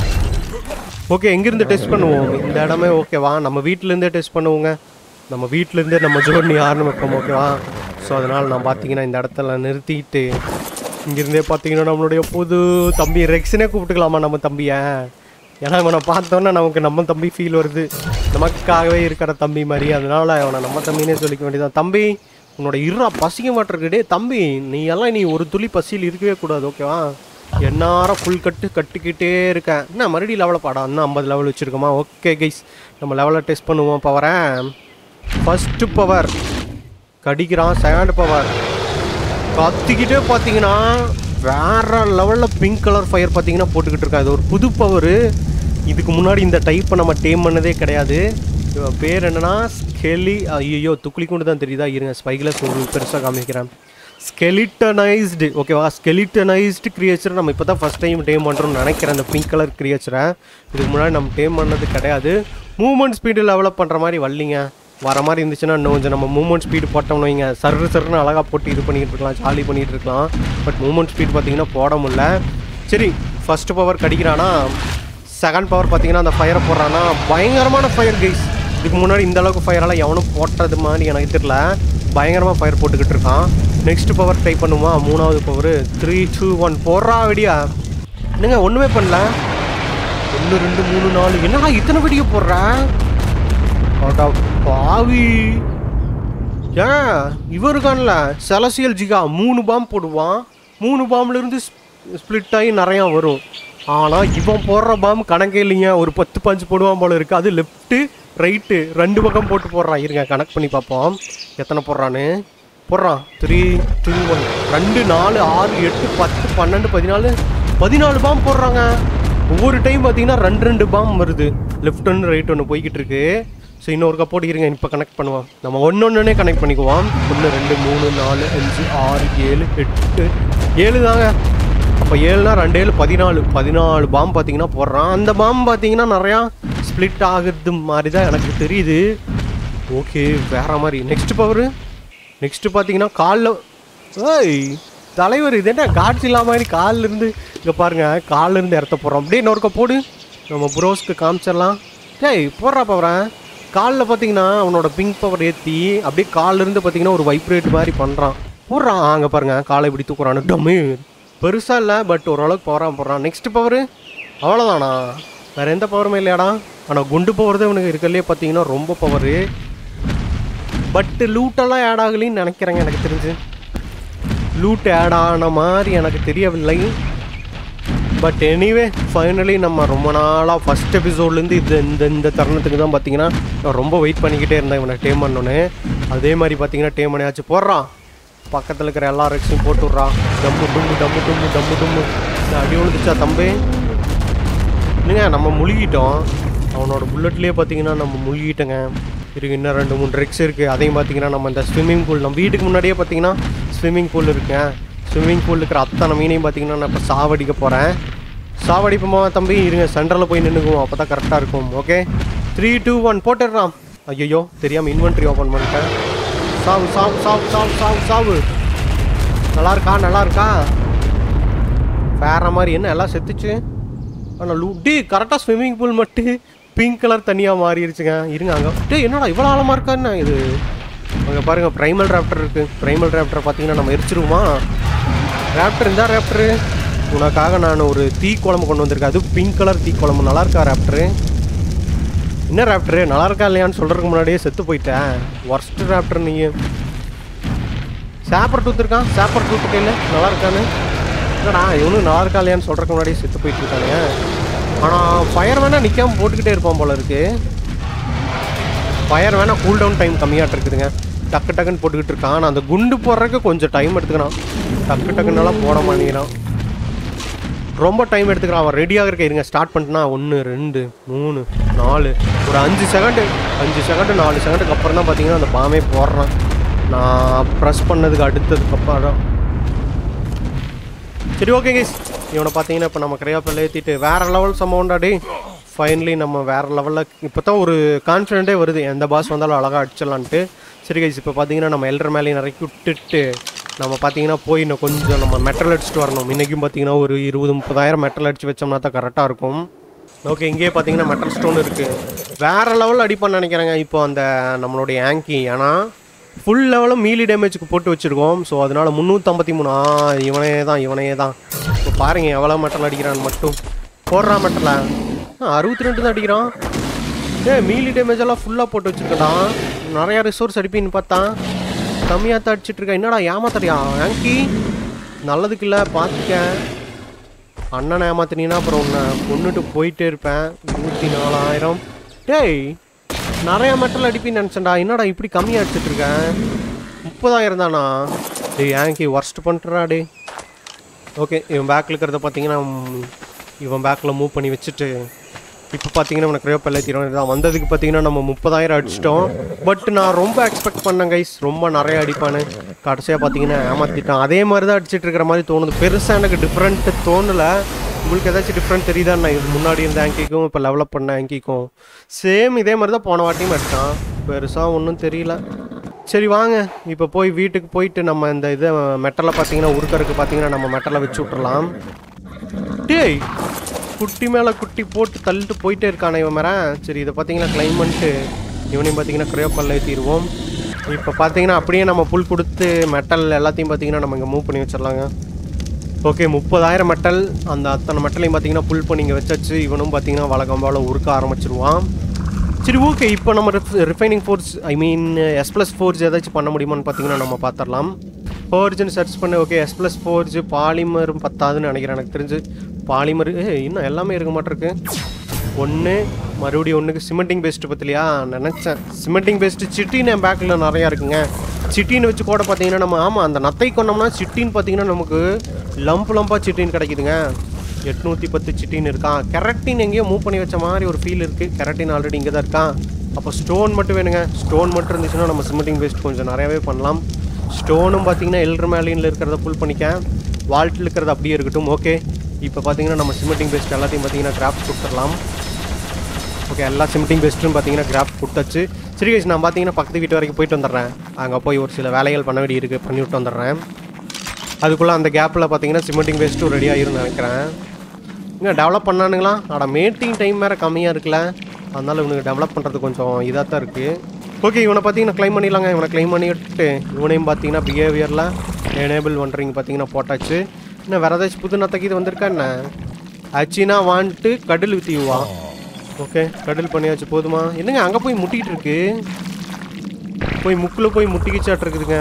ஓகே எங்கேருந்து டெஸ்ட் பண்ணுவோம் இந்த இடமே ஓகேவா நம்ம வீட்டிலேருந்தே டெஸ்ட் பண்ணுவோங்க நம்ம வீட்டிலேருந்தே நம்ம ஜோர்னி ஆரம்பிப்போம் ஓகேவா ஸோ அதனால் நான் பார்த்தீங்கன்னா இந்த இடத்துல நிறுத்திட்டு இங்கேருந்தே பார்த்தீங்கன்னா நம்மளுடைய புது தம்பி ரெக்ஸனே கூப்பிட்டுக்கலாமா நம்ம தம்பியை ஏன்னா இவனை பார்த்தோன்னே நமக்கு நம்ம தம்பி ஃபீல் வருது நமக்காகவே இருக்கிற தம்பி மாதிரி அதனால அவனை நம்ம தம்பினே சொல்லிக்க வேண்டியதான் தம்பி உன்னோட இருறா பசிக்க மாட்டிருக்கு டேய் தம்பி நீ எல்லாம் நீ ஒரு துளி பசியில் இருக்கவே கூடாது ஓகேவா எந்நேரம் ஃபுல் கட்டு கட்டிக்கிட்டே இருக்கேன் என்ன மறுபடியும் லெவலை பாடா இன்னும் ஐம்பது லெவல் வச்சுருக்கோமா ஓகே கைஸ் நம்ம லெவலை டெஸ்ட் பண்ணுவோம் பவரை ஃபஸ்ட்டு பவர் கடிக்கிறான் செகண்ட் பவர் கத்திக்கிட்டே பார்த்தீங்கன்னா வேற லெவலில் பிங்க் கலர் ஃபயர் பார்த்தீங்கன்னா போட்டுக்கிட்டு இருக்கா இது ஒரு புது பவர் இதுக்கு முன்னாடி இந்த டைப்பை நம்ம டேம் பண்ணதே கிடையாது இவன் பேர் என்னன்னா ஸ்கெலி ஐயோ துக்குளி கொண்டு தான் தெரியுதா இருங்க ஸ்பைக்லஸ் உங்களுக்கு பெருசாக காமிக்கிறேன் ஸ்கெலிட்டனைஸ்டு ஓகேவா ஸ்கெலிட்டனைஸ்டு கிரியேச்சர் நம்ம இப்போ தான் ஃபஸ்ட் டைம் டேம் பண்ணுறோம்னு நினைக்கிறேன் அந்த பிங்க் கலர் கிரியேச்சரை இதுக்கு முன்னாடி நம்ம டேம் பண்ணது கிடையாது மூவ்மெண்ட் ஸ்பீடு டெவலப் பண்ணுற மாதிரி வரலிங்க வர மாதிரி இருந்துச்சுன்னா இன்னும் கொஞ்சம் நம்ம மூவ்மெண்ட் ஸ்பீடு போட்டோம்னு வைங்க சர்ரு சர்னு அழகாக போட்டு இது பண்ணிட்டு இருக்கலாம் ஜாலி பண்ணிட்டு இருக்கலாம் பட் மூவ்மெண்ட் ஸ்பீட் பார்த்தீங்கன்னா போட முடியல சரி ஃபர்ஸ்ட் பவர் கடிக்கிறானா செகண்ட் பவர் பார்த்தீங்கன்னா அந்த ஃபயரை போடுறான்னா பயங்கரமான ஃபயர் கைஸ் இதுக்கு முன்னாடி இந்த அளவுக்கு ஃபயரெல்லாம் எவனும் போட்டது மாதிரி எனக்கு தெரியல பயங்கரமாக ஃபயர் போட்டுக்கிட்டு இருக்கான் நெக்ஸ்ட் பவர் ட்ரை பண்ணுமா மூணாவது பவர் த்ரீ டூ ஒன் போடுறா வெடியா என்னங்க ஒன்றுமே பண்ணல ஒன்று ரெண்டு மூணு நாலு என்னடா இத்தனை வெடியை போடுற அடா பாவி ஏன் இவர் இருக்கான்ல செலசியல் ஜிகா மூணு பாம் போடுவான் மூணு பாம்ல இருந்து ஸ்ப்ளிட் ஆகி நிறையா வரும் ஆனால் இவன் போடுற பாம் கணக்கே இல்லைங்க ஒரு பத்து பஞ்சு போடுவான் போல இருக்கு அது லெஃப்ட்டு ரைட்டு ரெண்டு பக்கம் போட்டு போடுறான் இருங்க கணக்கு பண்ணி பார்ப்போம் எத்தனை போடுறான்னு போடுறான் த்ரீ டூ ஒன் ரெண்டு நாலு ஆறு எட்டு பத்து பன்னெண்டு பதினாலு பதினாலு பாம் போடுறாங்க ஒவ்வொரு டைம் பார்த்தீங்கன்னா ரெண்டு ரெண்டு பாம் வருது லெஃப்ட் ஒன்று ரைட் ஒன்று போய்கிட்டு இருக்கு ஸோ இன்னொரு கப்போடு இருங்க இப்போ கனெக்ட் பண்ணுவோம் நம்ம ஒன்று ஒன்றுனே கனெக்ட் பண்ணிக்குவோம் ஒன்று ரெண்டு மூணு நாலு அஞ்சு ஆறு ஏழு எட்டு ஏழு தாங்க அப்போ ஏழுனா ரெண்டு ஏழு பதினாலு பதினாலு பாம் பார்த்தீங்கன்னா போடுறான் அந்த பாம் பார்த்தீங்கன்னா நிறையா ஸ்ப்ளிட் ஆகுறது மாதிரி தான் எனக்கு தெரியுது ஓகே வேற மாதிரி நெக்ஸ்ட் பவர் நெக்ஸ்ட் பார்த்தீங்கன்னா காலில் ஏய் தலைவர் இது என்ன காட்சி இல்லாம மாதிரி கால்ல இருந்து இங்கே பாருங்க கால்ல இருந்து இடத்த போடுறோம் அப்படியே இன்னொருக்க போடு நம்ம ப்ரோஸ்க்கு காமிச்சிடலாம் டேய் போடுறா பவரன் காலில் பார்த்தீங்கன்னா அவனோட பிங்க் பவர் ஏற்றி அப்படியே கால்ல இருந்து பார்த்தீங்கன்னா ஒரு வைப்ரேட் மாதிரி பண்ணுறான் போடுறான் அங்கே பாருங்க காலை இப்படி தூக்குறான்னு டம்மு பெருசாக இல்லை பட் ஓரளவுக்கு பவராக போடுறான் நெக்ஸ்ட் பவர் அவ்வளோதானா வேற எந்த பவருமே இல்லையாடா ஆனால் குண்டு பவர் தான் இவனுக்கு இருக்கறதுலே பார்த்தீங்கன்னா ரொம்ப பவரு பட்டு லூட்டெல்லாம் ஆட் ஆகலின்னு நினைக்கிறேங்க எனக்கு தெரிஞ்சு லூட் ஆட் ஆன மாதிரி எனக்கு தெரியவில்லை பட் எனிவே ஃபைனலி நம்ம ரொம்ப நாளாக ஃபஸ்ட் எபிசோட்லேருந்து இது இந்த இந்த தருணத்துக்கு தான் பார்த்தீங்கன்னா நான் ரொம்ப வெயிட் பண்ணிக்கிட்டே இருந்தேன் இவனை டேம் பண்ணோன்னு அதே மாதிரி பார்த்தீங்கன்னா டேம் பண்ணியாச்சு போடுறான் பக்கத்தில் இருக்கிற எல்லா ரெக்ஸையும் போட்டு விட்றான் டம்மு டும்மு டம்மு டும்மு டம்மு டும்மு நான் அடி விழுந்துச்சா தம்பி இல்லைங்க நம்ம முழுகிட்டோம் அவனோட புல்லட்லேயே பார்த்தீங்கன்னா நம்ம முழுகிட்டோங்க இருக்கு இன்னும் ரெண்டு மூணு ட்ரெக்ஸ் இருக்குது அதையும் பார்த்தீங்கன்னா நம்ம இந்த ஸ்விம்மிங் பூல் நம்ம வீட்டுக்கு முன்னாடியே பார்த்தீங்கன்னா ஸ்விம்மிங் பூல் இருக்குங்க ஸ்விம்மிங் பூல் இருக்கிற அத்தனை மீனையும் பார்த்தீங்கன்னா நான் இப்போ சாவடிக்க போகிறேன் சாவடிப்போமா தம்பி இருங்க சென்டரில் போய் நின்றுக்குவோம் அப்போ தான் கரெக்டாக இருக்கும் ஓகே த்ரீ டூ ஒன் போட்டுடுறான் ஐயோ தெரியாமல் இன்வென்ட்ரி ஓப்பன் பண்ணிட்டேன் சாவு சாவு சாவு சாவு சாவு சாவு நல்லா இருக்கா நல்லா இருக்கா வேற மாதிரி என்ன எல்லாம் செத்துச்சு ஆனால் லூ டே கரெக்டாக ஸ்விம்மிங் பூல் மட்டும் பிங்க் கலர் தனியாக மாறிடுச்சுங்க இருங்க அங்கே டே என்னடா இவ்வளோ ஆழமாக இருக்கா என்ன இது அங்கே பாருங்க ப்ரைமல் ராப்டர் இருக்குது ப்ரைமல் ராப்டர் பார்த்தீங்கன்னா நம்ம எரிச்சிருவோமா ராப்டர் இந்த ராப்டரு உனக்காக நான் ஒரு தீ குழம்பு கொண்டு வந்திருக்கேன் அது பிங்க் கலர் தீ குழம்பு நல்லா இருக்கா ராப்டரு என்ன ராப்டரு நல்லா இருக்கா இல்லையான்னு சொல்கிறதுக்கு முன்னாடியே செத்து போயிட்டேன் ஒர்ஸ்ட் ராப்டர் நீ சாப்பர் டூத் இருக்கான் சாப்பர் டூத் கையில் நல்லா இருக்கான்னு என்னடா இவனும் நல்லா இருக்கா இல்லையான்னு சொல்கிறதுக்கு முன்னாடியே செத்து போயிட்டு இருக்கானுங்க ஆனால் ஃபயர் வேணால் நிற்காம போட்டுக்கிட்டே இருப்பான் போல இருக்கு ஃபயர் வேணால் கூல் டவுன் டைம் கம்மியாட்டு இருக்குதுங்க டக்கு டக்குன்னு போட்டுக்கிட்டு இருக்கான் ஆனால் அந்த குண்டு போடுறதுக்கு கொஞ்சம் டைம் எடுத்துக்கிறான் டக்கு டக்குன்னெல்லாம் போட மாட்டேங்கிறான் ரொம்ப டைம் எடுத்துக்கிறான் அவன் ரெடியாக இருக்க இருங்க ஸ்டார்ட் பண்ணிட்டுனா ஒன்று ரெண்டு மூணு நாலு ஒரு அஞ்சு செகண்டு அஞ்சு செகண்டு நாலு செகண்டுக்கு அப்புறம் தான் பார்த்தீங்கன்னா அந்த பாமே போடுறான் நான் ப்ரெஸ் பண்ணதுக்கு அடுத்ததுக்கு அப்புறம் சரி ஓகே கைஸ் இவனை பார்த்தீங்கன்னா இப்போ நம்ம கரையாப்பில் ஏற்றிட்டு வேற லெவல் சமௌண்டா டே ஃபைனலி நம்ம வேற லெவலில் இப்போ தான் ஒரு கான்ஃபிடென்ட்டே வருது எந்த பாஸ் வந்தாலும் அழகாக அடிச்சிடலான்ட்டு சரி கைஸ் இப்போ பார்த்தீங்கன்னா நம்ம எல்டர் மேலேயும் இறக்கி விட்டுட்டு நம்ம பார்த்தீங்கன்னா போய் இன்னும் கொஞ்சம் நம்ம மெட்டல் அடிச்சுட்டு வரணும் இன்றைக்கும் பார்த்தீங்கன்னா ஒரு இருபது முப்பதாயிரம் மெட்டல் அடிச்சு வச்சோம்னா தான் கரெக்டாக இருக்கும் ஓகே இங்கேயே பார்த்தீங்கன்னா மெட்டல் ஸ்டோன் இருக்குது வேற லெவலில் அடிப்பான்னு நினைக்கிறேங்க இப்போ அந்த நம்மளுடைய ஆங்கி ஏன்னா ஃபுல் லெவலும் மீலி டேமேஜுக்கு போட்டு வச்சுருக்கோம் ஸோ அதனால முந்நூற்றம்பத்தி மூணு ஆ இவனே தான் இவனே தான் இப்போ பாருங்க எவ்வளோ மெட்டல் அடிக்கிறான்னு மட்டும் போடுறான் மெட்டலை அறுபத்தி ரெண்டு தான் அடிக்கிறான் ஏ மீலி டேமேஜ் எல்லாம் ஃபுல்லாக போட்டு வச்சுருக்கடான் நிறையா ரிசோர்ஸ் அடிப்பின்னு பார்த்தா கம்மியாக தான் அடிச்சிட்டு இருக்கா என்னடா ஏமாத்தறியா ஆங்கி நல்லதுக்கு இல்லை பார்த்துக்க அண்ணனை ஏமாத்தினீங்கன்னா அப்புறம் உன்னை கொண்டுட்டு போயிட்டே இருப்பேன் நூற்றி நாலாயிரம் டேய் நிறைய மெட்டல் அடிப்பின்னு நினச்சேன்டா என்னடா இப்படி கம்மியாக அடிச்சிட்டு இருக்கேன் முப்பதாயிரம் தானா டேய் ஏங்கி ஒர்ஸ்ட் பண்ணுறா டே ஓகே இவன் பேக்கில் இருக்கிறத பார்த்தீங்கன்னா ம், இவன் பேக்கில் மூவ் பண்ணி வச்சுட்டு இப்போ பார்த்தீங்கன்னா உனக்கு ரேப் எல்லாத்திரும் தான் வந்ததுக்கு பார்த்தீங்கன்னா நம்ம முப்பதாயிரம் அடிச்சிட்டோம் பட் நான் ரொம்ப எக்ஸ்பெக்ட் பண்ணேன் கைஸ் ரொம்ப நிறைய அடிப்பான்னு கடைசியாக பார்த்தீங்கன்னா ஏமாற்றிட்டான் அதே மாதிரி தான் அடிச்சிட்டு இருக்கிற மாதிரி தோணுது பெருசாக எனக்கு டிஃப்ரெண்ட்டு தோணலை உங்களுக்கு ஏதாச்சும் டிஃப்ரெண்ட் தெரியுதா நான் இது முன்னாடி இருந்த ஆங்கிக்கும் இப்போ லெவலப் பண்ண ஆங்கிக்கும் சேம் இதே மாதிரி தான் போன வாட்டியும் அடித்தான் பெருசாக ஒன்றும் தெரியல சரி வாங்க இப்போ போய் வீட்டுக்கு போயிட்டு நம்ம இந்த இதை மெட்டலை பார்த்தீங்கன்னா உருக்கறதுக்கு பார்த்தீங்கன்னா நம்ம மெட்டலை வச்சு விட்றலாம் டேய் குட்டி மேலே குட்டி போட்டு தள்ளிட்டு போயிட்டே இருக்கானே இவன் மேலே சரி இதை பார்த்தீங்கன்னா கிளைம் பண்ணிட்டு இவனையும் பார்த்தீங்கன்னா கிரையோக்கல்ல ஏற்றிடுவோம் இப்போ பார்த்தீங்கன்னா அப்படியே நம்ம புல் கொடுத்து மெட்டல் எல்லாத்தையும் பார்த்தீங்கன்னா நம்ம இங்கே மூவ் பண்ணி வச்சிடலாங்க ஓகே முப்பதாயிரம் மெட்டல் அந்த அத்தனை மெட்டலையும் பார்த்தீங்கன்னா புல் பண்ணி இங்கே வச்சாச்சு இவனும் பார்த்தீங்கன்னா வழக்கம் போல உருக்க ஆரம்பிச்சிருவான் சரி ஓகே இப்போ நம்ம refining forge I mean S plus forge ஏதாச்சும் பண்ண முடியுமான்னு பார்த்தீங்கன்னா நம்ம பார்த்துடலாம் ஃபோர்ஜுன்னு சர்ச் பண்ண ஓகே எஸ் ப்ளஸ் ஃபோர்ஜு பாலிமரும் பத்தாதுன்னு நினைக்கிறேன் எனக்கு தெரிஞ்சு பாலிமர் இன்னும் எல்லாமே இருக்க மாட்டிருக்கு ஒன்று மறுபடியும் ஒன்றுக்கு சிமெண்டிங் பேஸ்ட்டு பத்திலையா நினச்சேன் சிமெண்டிங் பேஸ்ட்டு சிட்டின் என் பேக்கில் நிறையா இருக்குங்க சிட்டின்னு வச்சு கூட பார்த்தீங்கன்னா நம்ம ஆமாம் அந்த நத்தை கொண்டோம்னா சிட்டின்னு பார்த்தீங்கன்னா நமக்கு லம்ப் லம்பாக சிட்டின் கிடைக்குதுங்க எட்நூற்றி பத்து சிட்டின் இருக்கான் கெரட்டின் எங்கேயோ மூவ் பண்ணி வச்ச மாதிரி ஒரு ஃபீல் இருக்குது கெரட்டின் ஆல்ரெடி இங்கே தான் இருக்கான் அப்போ ஸ்டோன் மட்டும் வேணுங்க ஸ்டோன் மட்டும் இருந்துச்சுன்னா நம்ம சிமெண்டிங் பேஸ்ட் கொஞ்சம் நிறையாவே பண்ணலாம் ஸ்டோனும் பார்த்தீங்கன்னா எல்ட்ரு மேலினில் இருக்கிறத புல் பண்ணிக்க வால்ட்டில் இருக்கிறது அப்படியே இருக்கட்டும் ஓகே இப்போ பார்த்தீங்கன்னா நம்ம சிமெண்டிங் பேஸ்ட் எல்லாத்தையும் பார்த்தீங்கன்னா கிராஃப்ட் கொடுத்துடலாம் ஓகே எல்லா சிமெண்டிங் பேஸ்ட்டும் பார்த்தீங்கன்னா கிராஃப்ட் கொடுத்தாச்சு சரி guys, நான் பார்த்தீங்கன்னா பக்கத்து வீட்டு வரைக்கும் போயிட்டு வந்துடுறேன் அங்கே போய் ஒரு சில வேலைகள் பண்ண வேண்டி இருக்குது பண்ணி விட்டு வந்துடுறேன் அதுக்குள்ளே அந்த கேப்பில் பார்த்தீங்கன்னா சிமெண்டிங் பேஸ்ட்டும் ரெடி ஆகிரும்னு நினைக்கிறேன் இங்கே டெவலப் பண்ணானுங்களா அட மேட்டிங் டைம் வேறு கம்மியாக இருக்குல்ல அதனால இவனுக்கு டெவலப் பண்ணுறது கொஞ்சம் இதாக தான் இருக்குது ஓகே இவனை பார்த்தீங்கன்னா க்ளைம் பண்ணிடலாங்க இவனை க்ளைம் பண்ணிவிட்டு இவனையும் பார்த்தீங்கன்னா பிஹேவியரில் எனேபிள் பண்ணுறீங்க பார்த்தீங்கன்னா போட்டாச்சு இன்னும் வேறு ஏதாச்சும் புது நத்தக்கு இது வந்திருக்கா என்ன அச்சினா வான்ட்டு கடல் வித்தியுவா ஓகே கடல் பண்ணியாச்சு போதுமா என்னங்க அங்கே போய் முட்டிக்கிட்டு இருக்கு போய் முக்கில் போய் முட்டிக்கிச்சாட்டு இருக்குதுங்க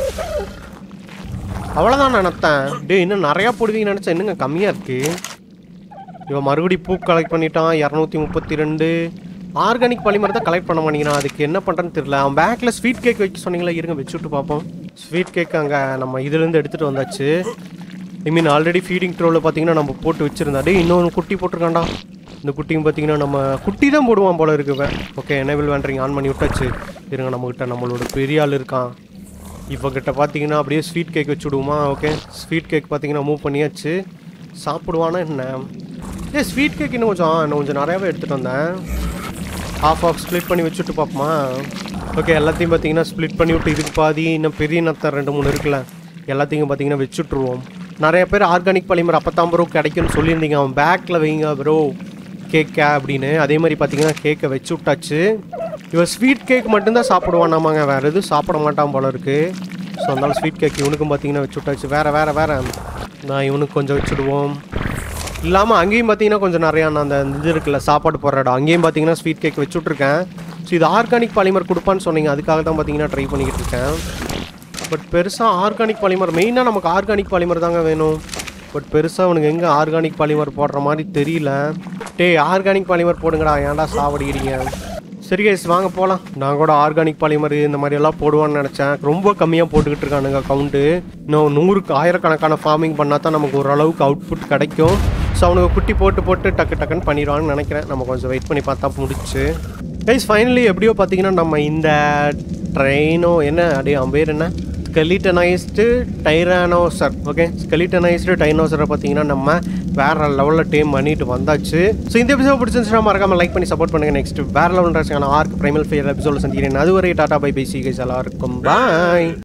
அவ்வளோதான் நினைத்தேன் டேய் இன்னும் நிறையா போடுவீங்கன்னு நினச்சேன் என்னங்க கம்மியாக இருக்குது இவன் மறுபடி பூ கலெக்ட் பண்ணிட்டான் இரநூத்தி முப்பத்தி ரெண்டு ஆர்கானிக் பாலிமர் தான் கலெக்ட் பண்ண மாட்டேங்கிறான் அதுக்கு என்ன பண்ணுறேன்னு தெரியல அவன் பேக்கில் ஸ்வீட் கேக் வைக்க சொன்னீங்களா இருங்க வச்சு விட்டு பார்ப்போம் ஸ்வீட் கேக் அங்கே நம்ம இதுலேருந்து எடுத்துகிட்டு வந்தாச்சு ஐ மீன் ஆல்ரெடி ஃபீடிங் ட்ரோவில் பார்த்தீங்கன்னா நம்ம போட்டு வச்சுருந்தா டேய் இன்னொரு குட்டி போட்டிருக்கான்டா இந்த குட்டியும் பார்த்தீங்கன்னா நம்ம குட்டி தான் போடுவான் போல இருக்குவேன் ஓகே எனேபிள் வேண்டரிங் ஆன் பண்ணி விட்டாச்சு இருங்க நம்மக்கிட்ட நம்மளோட பெரிய ஆள் இருக்கான் இவங்கிட்ட பார்த்தீங்கன்னா அப்படியே ஸ்வீட் கேக் வச்சு விடுவோமா ஓகே ஸ்வீட் கேக் பார்த்தீங்கன்னா மூவ் பண்ணியாச்சு சாப்பிடுவானா என்ன ஏ ஸ்வீட் கேக் இன்னும் கொஞ்சம் இன்னும் கொஞ்சம் நிறையாவே எடுத்துகிட்டு வந்தேன் ஹாஃப் ஆஃப் ஸ்ப்ளிட் பண்ணி வச்சுட்டு பார்ப்போமா ஓகே எல்லாத்தையும் பார்த்தீங்கன்னா ஸ்ப்ளிட் பண்ணி விட்டு இதுக்கு பாதி இன்னும் பெரிய நத்தம் ரெண்டு மூணு இருக்குல்ல எல்லாத்தையும் பார்த்தீங்கன்னா வச்சுட்ருவோம் நிறைய பேர் ஆர்கானிக் பாலிமர் அப்பத்தாம் ப்ரோ கிடைக்கும்னு சொல்லியிருந்தீங்க அவன் பேக்கில் வைங்க ப்ரோ கேக்கை அப்படின்னு அதே மாதிரி பார்த்தீங்கன்னா கேக்கை வச்சு விட்டாச்சு இவன் ஸ்வீட் கேக் மட்டும்தான் சாப்பிடுவான் நாமாங்க வேறு எதுவும் சாப்பிட மாட்டான் போல இருக்கு ஸோ அதனால ஸ்வீட் கேக் இவனுக்கும் பார்த்தீங்கன்னா வச்சு விட்டாச்சு வேறு வேறு வேறு நான் இவனுக்கு கொஞ்சம் வச்சுடுவோம் இல்லாமல் அங்கேயும் பார்த்தீங்கன்னா கொஞ்சம் நிறையா நான் அந்த இது இருக்குல்ல சாப்பாடு போடுற இடம் அங்கேயும் பார்த்தீங்கன்னா ஸ்வீட் கேக் வச்சு விட்ருக்கேன் ஸோ இது ஆர்கானிக் பாலிமர் கொடுப்பான்னு சொன்னீங்க அதுக்காக தான் பார்த்தீங்கன்னா ட்ரை பண்ணிக்கிட்டு இருக்கேன் பட் பெருசாக ஆர்கானிக் பாலிமர் மெயினாக நமக்கு ஆர்கானிக் பாலிமர் தாங்க வேணும் பட் பெருசாக அவனுக்கு எங்கே ஆர்கானிக் பாலிமர் போடுற மாதிரி தெரியல டேய் ஆர்கானிக் பாலிமர் போடுங்கடா ஏன்டா சாவடிக்கிறீங்க சரி கைஸ் வாங்க போகலாம் நான் கூட ஆர்கானிக் பாலிமர் இந்த மாதிரி எல்லாம் போடுவான்னு நினச்சேன் ரொம்ப கம்மியாக போட்டுக்கிட்டு இருக்கானுங்க கவுண்ட்டு இன்னும் நூறுக்கு ஆயிரக்கணக்கான ஃபார்மிங் பண்ணால் தான் நமக்கு ஓரளவுக்கு அவுட்புட் கிடைக்கும் ஸோ அவனுக்கு குட்டி போட்டு போட்டு டக்கு டக்குன்னு பண்ணிடுவான்னு நினைக்கிறேன் நம்ம கொஞ்சம் வெயிட் பண்ணி பார்த்தா முடிச்சு கைஸ் ஃபைனலி எப்படியோ பார்த்தீங்கன்னா நம்ம இந்த ட்ரெயினோ என்ன அப்படியே அவன் பேர் என்ன ஸ்கெலிட்டனைஸ்டு டைரானோசர் ஓகே ஸ்கெலிட்டனைஸ்டு டைனோசரை பார்த்தீங்கன்னா நம்ம வேற லெவலில் டேம் பண்ணிட்டு வந்தாச்சு ஸோ இந்த எபிசோட் பிடிச்சிருந்துச்சுன்னா மறக்காம லைக் பண்ணி சப்போர்ட் பண்ணுங்க நெக்ஸ்ட் வேற லெவல் ஆர்க் பிரைமல் ஃபேர் எபிசோட சந்திக்கிறேன் அதுவரை tata bye bye see guys எல்லாருக்கும் பாய்